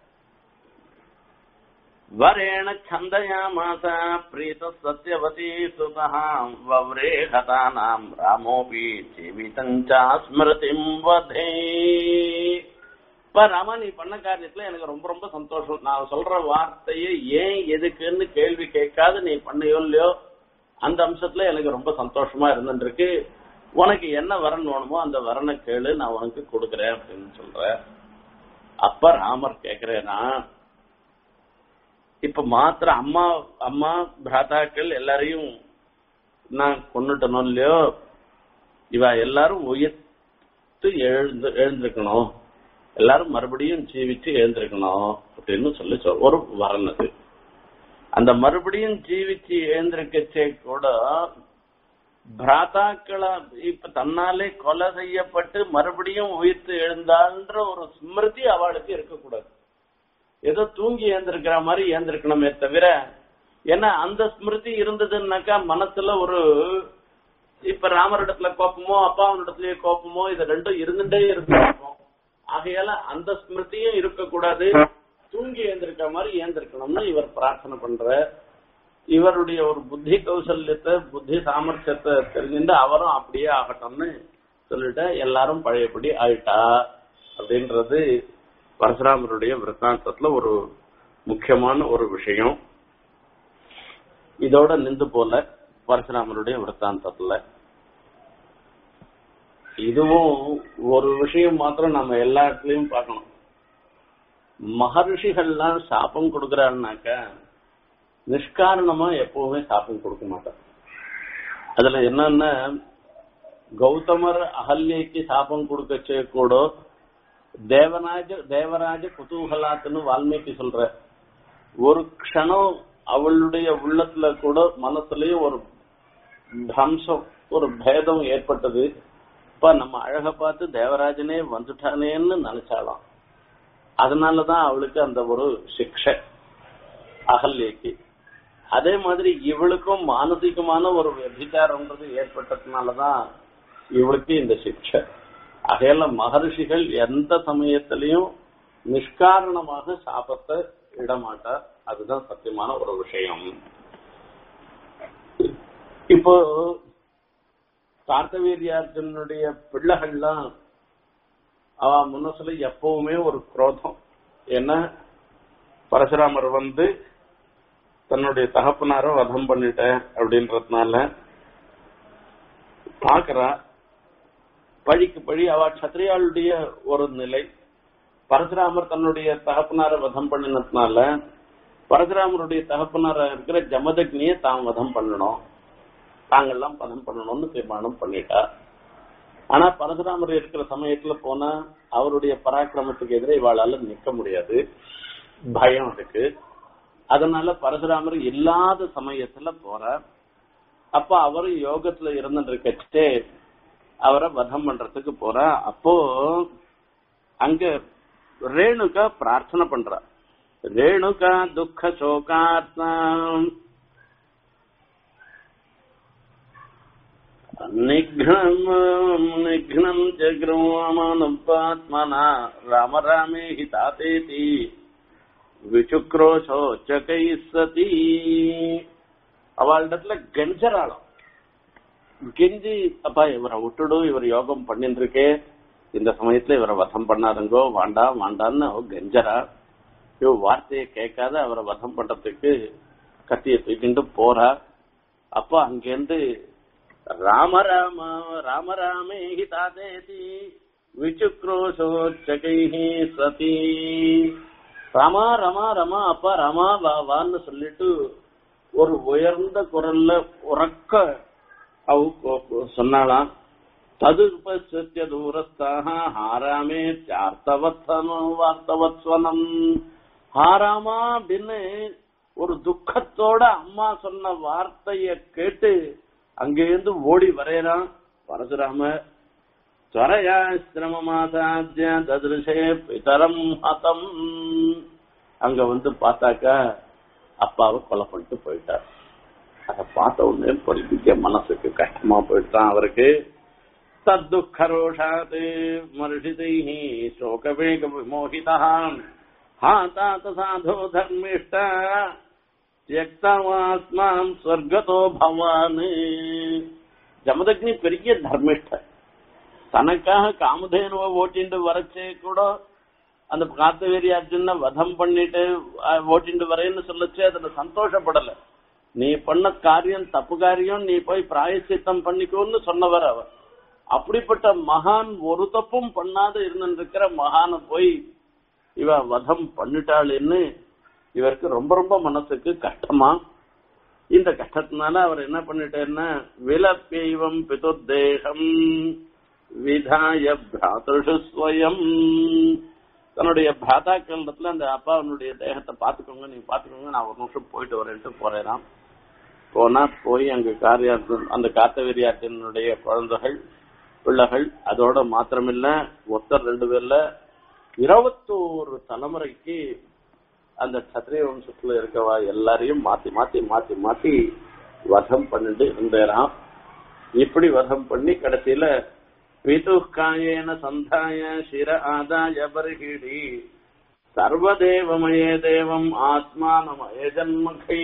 वरेण छन्दयामास प्रीतः सत्यवती सुतः वव्रे हतानाम् रामोऽपि जीवितम् च स्मृतिम् वधे இப்ப ராமா நீ பண்ண காரியத்துல எனக்கு ரொம்ப ரொம்ப சந்தோஷம் நான் சொல்ற வார்த்தையை ஏன் எதுக்குன்னு கேள்வி கேட்காத நீ பண்ணையோ இல்லையோ அந்த அம்சத்துல எனக்கு ரொம்ப சந்தோஷமா இருந்துருக்கு உனக்கு என்ன வரன் வேணுமோ அந்த வரனை கேளு நான் உனக்கு கொடுக்கறேன் அப்படின்னு சொல்றேன் அப்ப ராமர் கேக்குறேனா இப்ப மாத்திர அம்மா அம்மா பிராதாக்கள் எல்லாரையும் நான் கொண்டுட்டனும் இல்லையோ இவ எல்லாரும் உயர்த்து எழுந்து எழுந்திருக்கணும் எல்லாரும் மறுபடியும் ஜீவிச்சு எழுந்திருக்கணும் அப்படின்னு சொல்லி சொல் ஒரு வரன் அது அந்த மறுபடியும் ஜீவிச்சு எழுந்திருக்கச்சே கூட பிராதாக்களா இப்ப தன்னாலே கொலை செய்யப்பட்டு மறுபடியும் உயிர்த்து எழுந்தான்ற ஒரு ஸ்மிருதி அவளுக்கு இருக்கக்கூடாது ஏதோ தூங்கி ஏந்திருக்கிற மாதிரி ஏந்திருக்கணுமே தவிர ஏன்னா அந்த ஸ்மிருதி இருந்ததுன்னாக்கா மனசுல ஒரு இப்ப ராமரிடத்துல கோப்பமோ அப்பாவனிடத்துலயே கோப்பமோ இது ரெண்டும் இருந்துட்டே இருக்கும் ஆகையால அந்த ஸ்மிருதியும் இருக்கக்கூடாது தூங்கி ஏந்திருக்க மாதிரி ஏந்திருக்கணும்னு இவர் பிரார்த்தனை பண்ற இவருடைய ஒரு புத்தி கௌசல்யத்தை புத்தி சாமர்த்தியத்தை தெரிஞ்சுட்டு அவரும் அப்படியே ஆகட்டும்னு சொல்லிட்டு எல்லாரும் பழையபடி ஆயிட்டா அப்படின்றது பரசுராமருடைய விருத்தாந்தத்துல ஒரு முக்கியமான ஒரு விஷயம் இதோட நின்று போல பரசுராமருடைய விருத்தாந்தத்துல இதுவும் ஒரு விஷயம் மாத்திரம் நம்ம எல்லா இடத்துலயும் பார்க்கணும் மகர்ஷிகள்லாம் சாபம் கொடுக்கறாருனாக்க நிஷ்காரணமா எப்பவுமே சாபம் கொடுக்க மாட்டார் அதுல என்னன்னா கௌதமர் அகல்யக்கு சாபம் கொடுக்கச்சே கூட தேவராஜ தேவராஜ குதூகலாத்துன்னு வால்மீகி சொல்ற ஒரு க்ஷணம் அவளுடைய உள்ளத்துல கூட மனசுலயும் ஒரு பிரம்சம் ஒரு பேதம் ஏற்பட்டது இப்ப நம்ம அழக பார்த்து தேவராஜனே வந்துட்டானேன்னு நினைச்சாலாம் அதனாலதான் அவளுக்கு அந்த ஒரு சிக்ஷை அகல்யக்கு அதே மாதிரி இவளுக்கும் மானசிகமான ஒரு விபச்சாரம்ன்றது ஏற்பட்டதுனாலதான் இவளுக்கு இந்த சிக்ஷை அகையில மகர்ஷிகள் எந்த சமயத்திலையும் நிஷ்காரணமாக சாபத்தை இடமாட்டார் அதுதான் சத்தியமான ஒரு விஷயம் இப்போ கார்த்தவீரியார்ஜுனுடைய பிள்ளைகள்லாம் அவ மனசுல எப்பவுமே ஒரு குரோதம் ஏன்னா பரசுராமர் வந்து தன்னுடைய தகப்பனார வதம் பண்ணிட்ட அப்படின்றதுனால பாக்குறா பழிக்கு பழி அவ கத்திரியாளுடைய ஒரு நிலை பரசுராமர் தன்னுடைய தகப்பனார வதம் பண்ணினதுனால பரசுராமருடைய தகப்பனார இருக்கிற ஜமதக்னிய தான் வதம் பண்ணணும் தாங்கெல்லாம் வதம் பண்ணணும்னு தீர்மானம் பண்ணிட்டா ஆனா பரசுராமர் இருக்கிற சமயத்துல போனா அவருடைய பராக்கிரமத்துக்கு எதிரே இவாளால நிக்க முடியாது பயம் இருக்கு அதனால பரசுராமர் இல்லாத சமயத்துல போறார் அப்ப அவரு யோகத்துல இருந்துட்டு அவரை வதம் பண்றதுக்கு போறா அப்போ அங்க ரேணுகா பிரார்த்தனை பண்றா ரேணுகா துக்க சோகாத்ம் நிக்னம் நிக்னம் ஜக்ரமாத்மனா ராம ராமே ஹிதாதேதி விசுக்ரோஷோ சகை சதி அவளிடத்துல கெஞ்சராளம் கெஞ்சி அப்பா இவரை விட்டுடு இவர் யோகம் பண்ணிட்டு இருக்கே இந்த சமயத்துல இவரை வதம் பண்ணாதுங்கோ வாண்டாம் வாண்டான்னு அவ கெஞ்சரா இவ வார்த்தையை கேட்காத அவரை வதம் பண்றதுக்கு கத்திய தூக்கிட்டு போறா அப்ப அங்கேருந்து ராம ராம ராம ராமே ஹிதாதேதி விசுக்ரோஷோச்சகை சதி ரமா ரமா ரமா அப்பா ரமா வா வான்னு சொல்லிட்டு ஒரு உயர்ந்த குரல்ல உறக்க அவ சொன்னாலாம் ததுபசிய தூரஸ்தாக ஹாராமே சார்த்தவத்வனோ வார்த்தவத்வனம் ஹாராமா அப்படின்னு ஒரு துக்கத்தோட அம்மா சொன்ன வார்த்தைய கேட்டு அங்கேருந்து ஓடி வரையறான் பரசுராம துவரையா சிரமமாசாத்திய ததிருஷே பிதரம் ஹதம் அங்க வந்து பார்த்தாக்கா அப்பாவை கொலை பண்ணிட்டு போயிட்டார் அதை பார்த்த உடனே படிக்க மனசுக்கு கஷ்டமா போயிட்டான் அவருக்கு தத்துக்கரோஷாத் மர்ஷிதை சோகவேக விமோகிதா ஹா தாத்த சாதோ தர்மிஷ்ட தியக்தவாஸ்மாம் ஸ்வர்கதோ பவான் ஜமதக்னி பெரிய தர்மிஷ்ட தனக்காக காமதேனுவை ஓட்டிட்டு வரச்சே கூட அந்த காத்தவேரி அர்ஜுன வதம் பண்ணிட்டு ஓட்டிட்டு வரேன்னு சொல்லச்சு அதுல சந்தோஷப்படல நீ பண்ண காரியம் தப்பு காரியம் நீ போய் பிராயசித்தம் பண்ணிக்கோன்னு சொன்னவர் அவர் அப்படிப்பட்ட மகான் ஒரு தப்பும் பண்ணாத இருந்திருக்கிற மகான போய் இவ வதம் பண்ணிட்டாள்னு இவருக்கு ரொம்ப ரொம்ப மனசுக்கு கஷ்டமா இந்த கஷ்டத்தினால அவர் என்ன பண்ணிட்டாருன்னா விலப்பெய்வம் பிதுர்தேகம் விதாய பிராத்ருஷு ஸ்வயம் தன்னுடைய பிராதாக்களிடத்துல அந்த அப்பாவனுடைய தேகத்தை பாத்துக்கோங்க நீங்க பாத்துக்கோங்க நான் ஒரு நிமிஷம் போயிட்டு வரேன்ட்டு போறேன் போனா போய் அங்க காரியார்த்தன் அந்த காத்தவெறியாற்றினுடைய குழந்தைகள் பிள்ளைகள் அதோட மாத்திரமில்ல ஒருத்தர் ரெண்டு பேர்ல இருபத்தோரு தலைமுறைக்கு அந்த சத்திரிய வம்சத்துல இருக்கவா எல்லாரையும் மாத்தி மாத்தி மாத்தி மாத்தி வதம் பண்ணிட்டு இருந்தேராம் இப்படி வதம் பண்ணி கடைசியில பிதுக்காயேன சந்தாய சிர ஆதாய பர்ஹிடி சர்வதேவமயே தேவம் ஆத்மானமய ஜன்மகை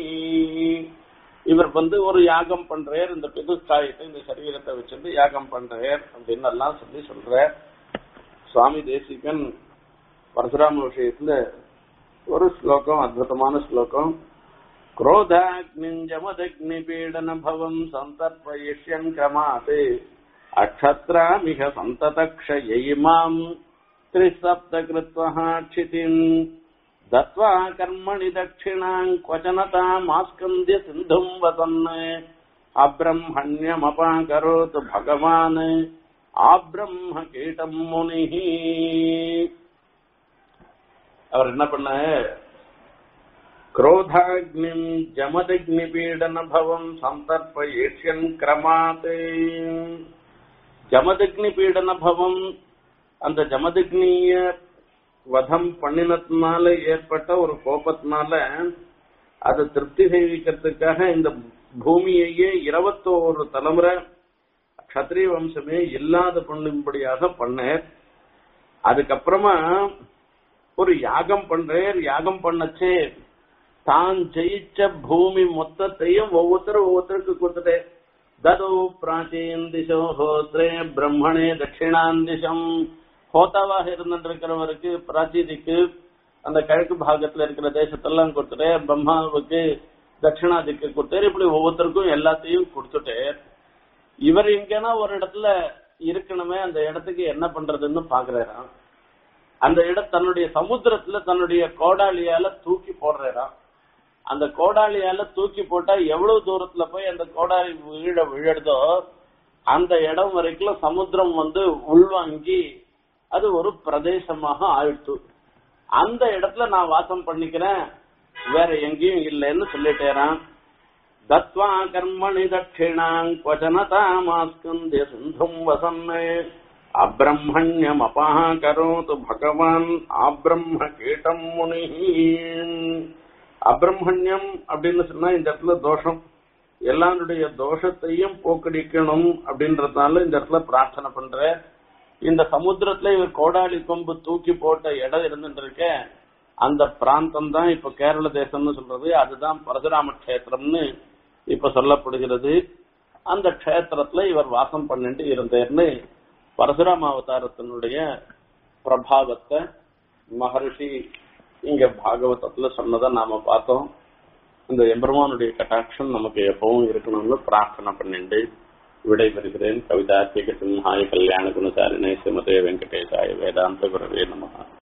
இவர் வந்து ஒரு யாகம் பண்றார் இந்த பிதுஷ்காயத்தை இந்த சரீரத்தை வச்சுட்டு யாகம் பண்றார் அப்படின்னு எல்லாம் சொல்லி சொல்றார் சுவாமி தேசிகன் பரசுராம விஷயத்துல ஒரு ஸ்லோகம் அற்புதமான ஸ்லோகம் क्रोधाग्निञ्जमदग्नि पीडनभवम् सन्तर्पयिष्यन् क्रमात् अक्षत्रामिह सन्ततक्षयैमाम् त्रिसप्त कृत्वः क्षितिम् दत्त्वा कर्मणि दक्षिणाम् क्वचनतामास्कन्द्य सिन्धुम् वसन् अब्रह्मण्यमपाकरोतु भगवान् ஆப்ரம்ம கீட்டம் முனிஹி அவர் என்ன பண்ண क्रोधाग्निम् जमदग्निपीडनभवम् सन्तर्पयेष्यन् क्रमात् ஜமதக்னிபீடனபவம் அந்த ஜமதக்னிய வதம் பண்ணினதுனால ஏற்பட்ட ஒரு கோபத்தினால அதை திருப்தி செய்விக்கிறதுக்காக இந்த பூமியையே இருபத்தோரு தலைமுறை கத்திரிய வம்சமே இல்லாத பண்ணும்படியாக பண்ணார் அதுக்கப்புறமா ஒரு யாகம் பண்றார் யாகம் பண்ணச்சே தான் ஜெயிச்ச பூமி மொத்தத்தையும் ஒவ்வொருத்தரும் ஒவ்வொருத்தருக்கு கொடுத்துட்டே ததோ பிராச்சீன் திசோ ஹோத்ரே பிரம்மணே தட்சிணான் திசம் ஹோத்தாவாக இருந்துருக்கிறவருக்கு பிராச்சீதிக்கு அந்த கிழக்கு பாகத்துல இருக்கிற தேசத்தெல்லாம் கொடுத்துட்டே பிரம்மாவுக்கு தட்சிணா திக்கு கொடுத்தாரு இப்படி ஒவ்வொருத்தருக்கும் எல்லாத்தையும் கொடுத்துட்டே இவர் எங்கன்னா ஒரு இடத்துல இருக்கணுமே அந்த இடத்துக்கு என்ன பண்றதுன்னு பாக்குறாராம் அந்த இடம் தன்னுடைய சமுத்திரத்துல தன்னுடைய கோடாலியால தூக்கி போடுறாராம் அந்த கோடாலியால தூக்கி போட்டா எவ்வளவு தூரத்துல போய் அந்த கோடாலி வீழ விழுதோ அந்த இடம் வரைக்கும் சமுத்திரம் வந்து உள்வாங்கி அது ஒரு பிரதேசமாக ஆயிடுச்சு அந்த இடத்துல நான் வாசம் பண்ணிக்கிறேன் வேற எங்கேயும் இல்லைன்னு சொல்லிட்டேறான் தத்வா கர்மணி தட்சிணாங் क्वचनतामास्कन्द्य सिन्धुम् वसन् अब्रह्मण्यम् अपाकरोतु भगवान् ஆப்ரம்ம கீட்டம் முனி அப்ரம்மண்யம் அப்படின்னு சொன்னா இந்த இடத்துல தோஷம் எல்லாருடைய தோஷத்தையும் போக்கடிக்கணும் அப்படின்றதுனால இந்த இடத்துல பிரார்த்தனை பண்ற இந்த சமுத்திரத்துல இவர் கோடாலி கொம்பு தூக்கி போட்ட இடம் இருந்துட்டு இருக்க அந்த பிராந்தம் தான் இப்ப கேரள தேசம்னு சொல்றது அதுதான் பரசுராம கஷேத்திரம்னு இப்ப சொல்லப்படுகிறது அந்த க்ஷேத்திரத்துல இவர் வாசம் பண்ணிட்டு இருந்தார்னு பரசுராம அவதாரத்தினுடைய பிரபாவத்தை மகர்ஷி இங்க பாகவதத்துல சொன்னதை நாம பார்த்தோம் இந்த எம்பெருமானுடைய கட்டாட்சம் நமக்கு எப்பவும் இருக்கணும்னு பிரார்த்தனை பண்ணிட்டு விடைபெறுகிறேன் கவிதார்த்திக சிம்ஹாய கல்யாண குணசாரிணை சிமதே வெங்கடேசாய வேதாந்த குரவே நமகா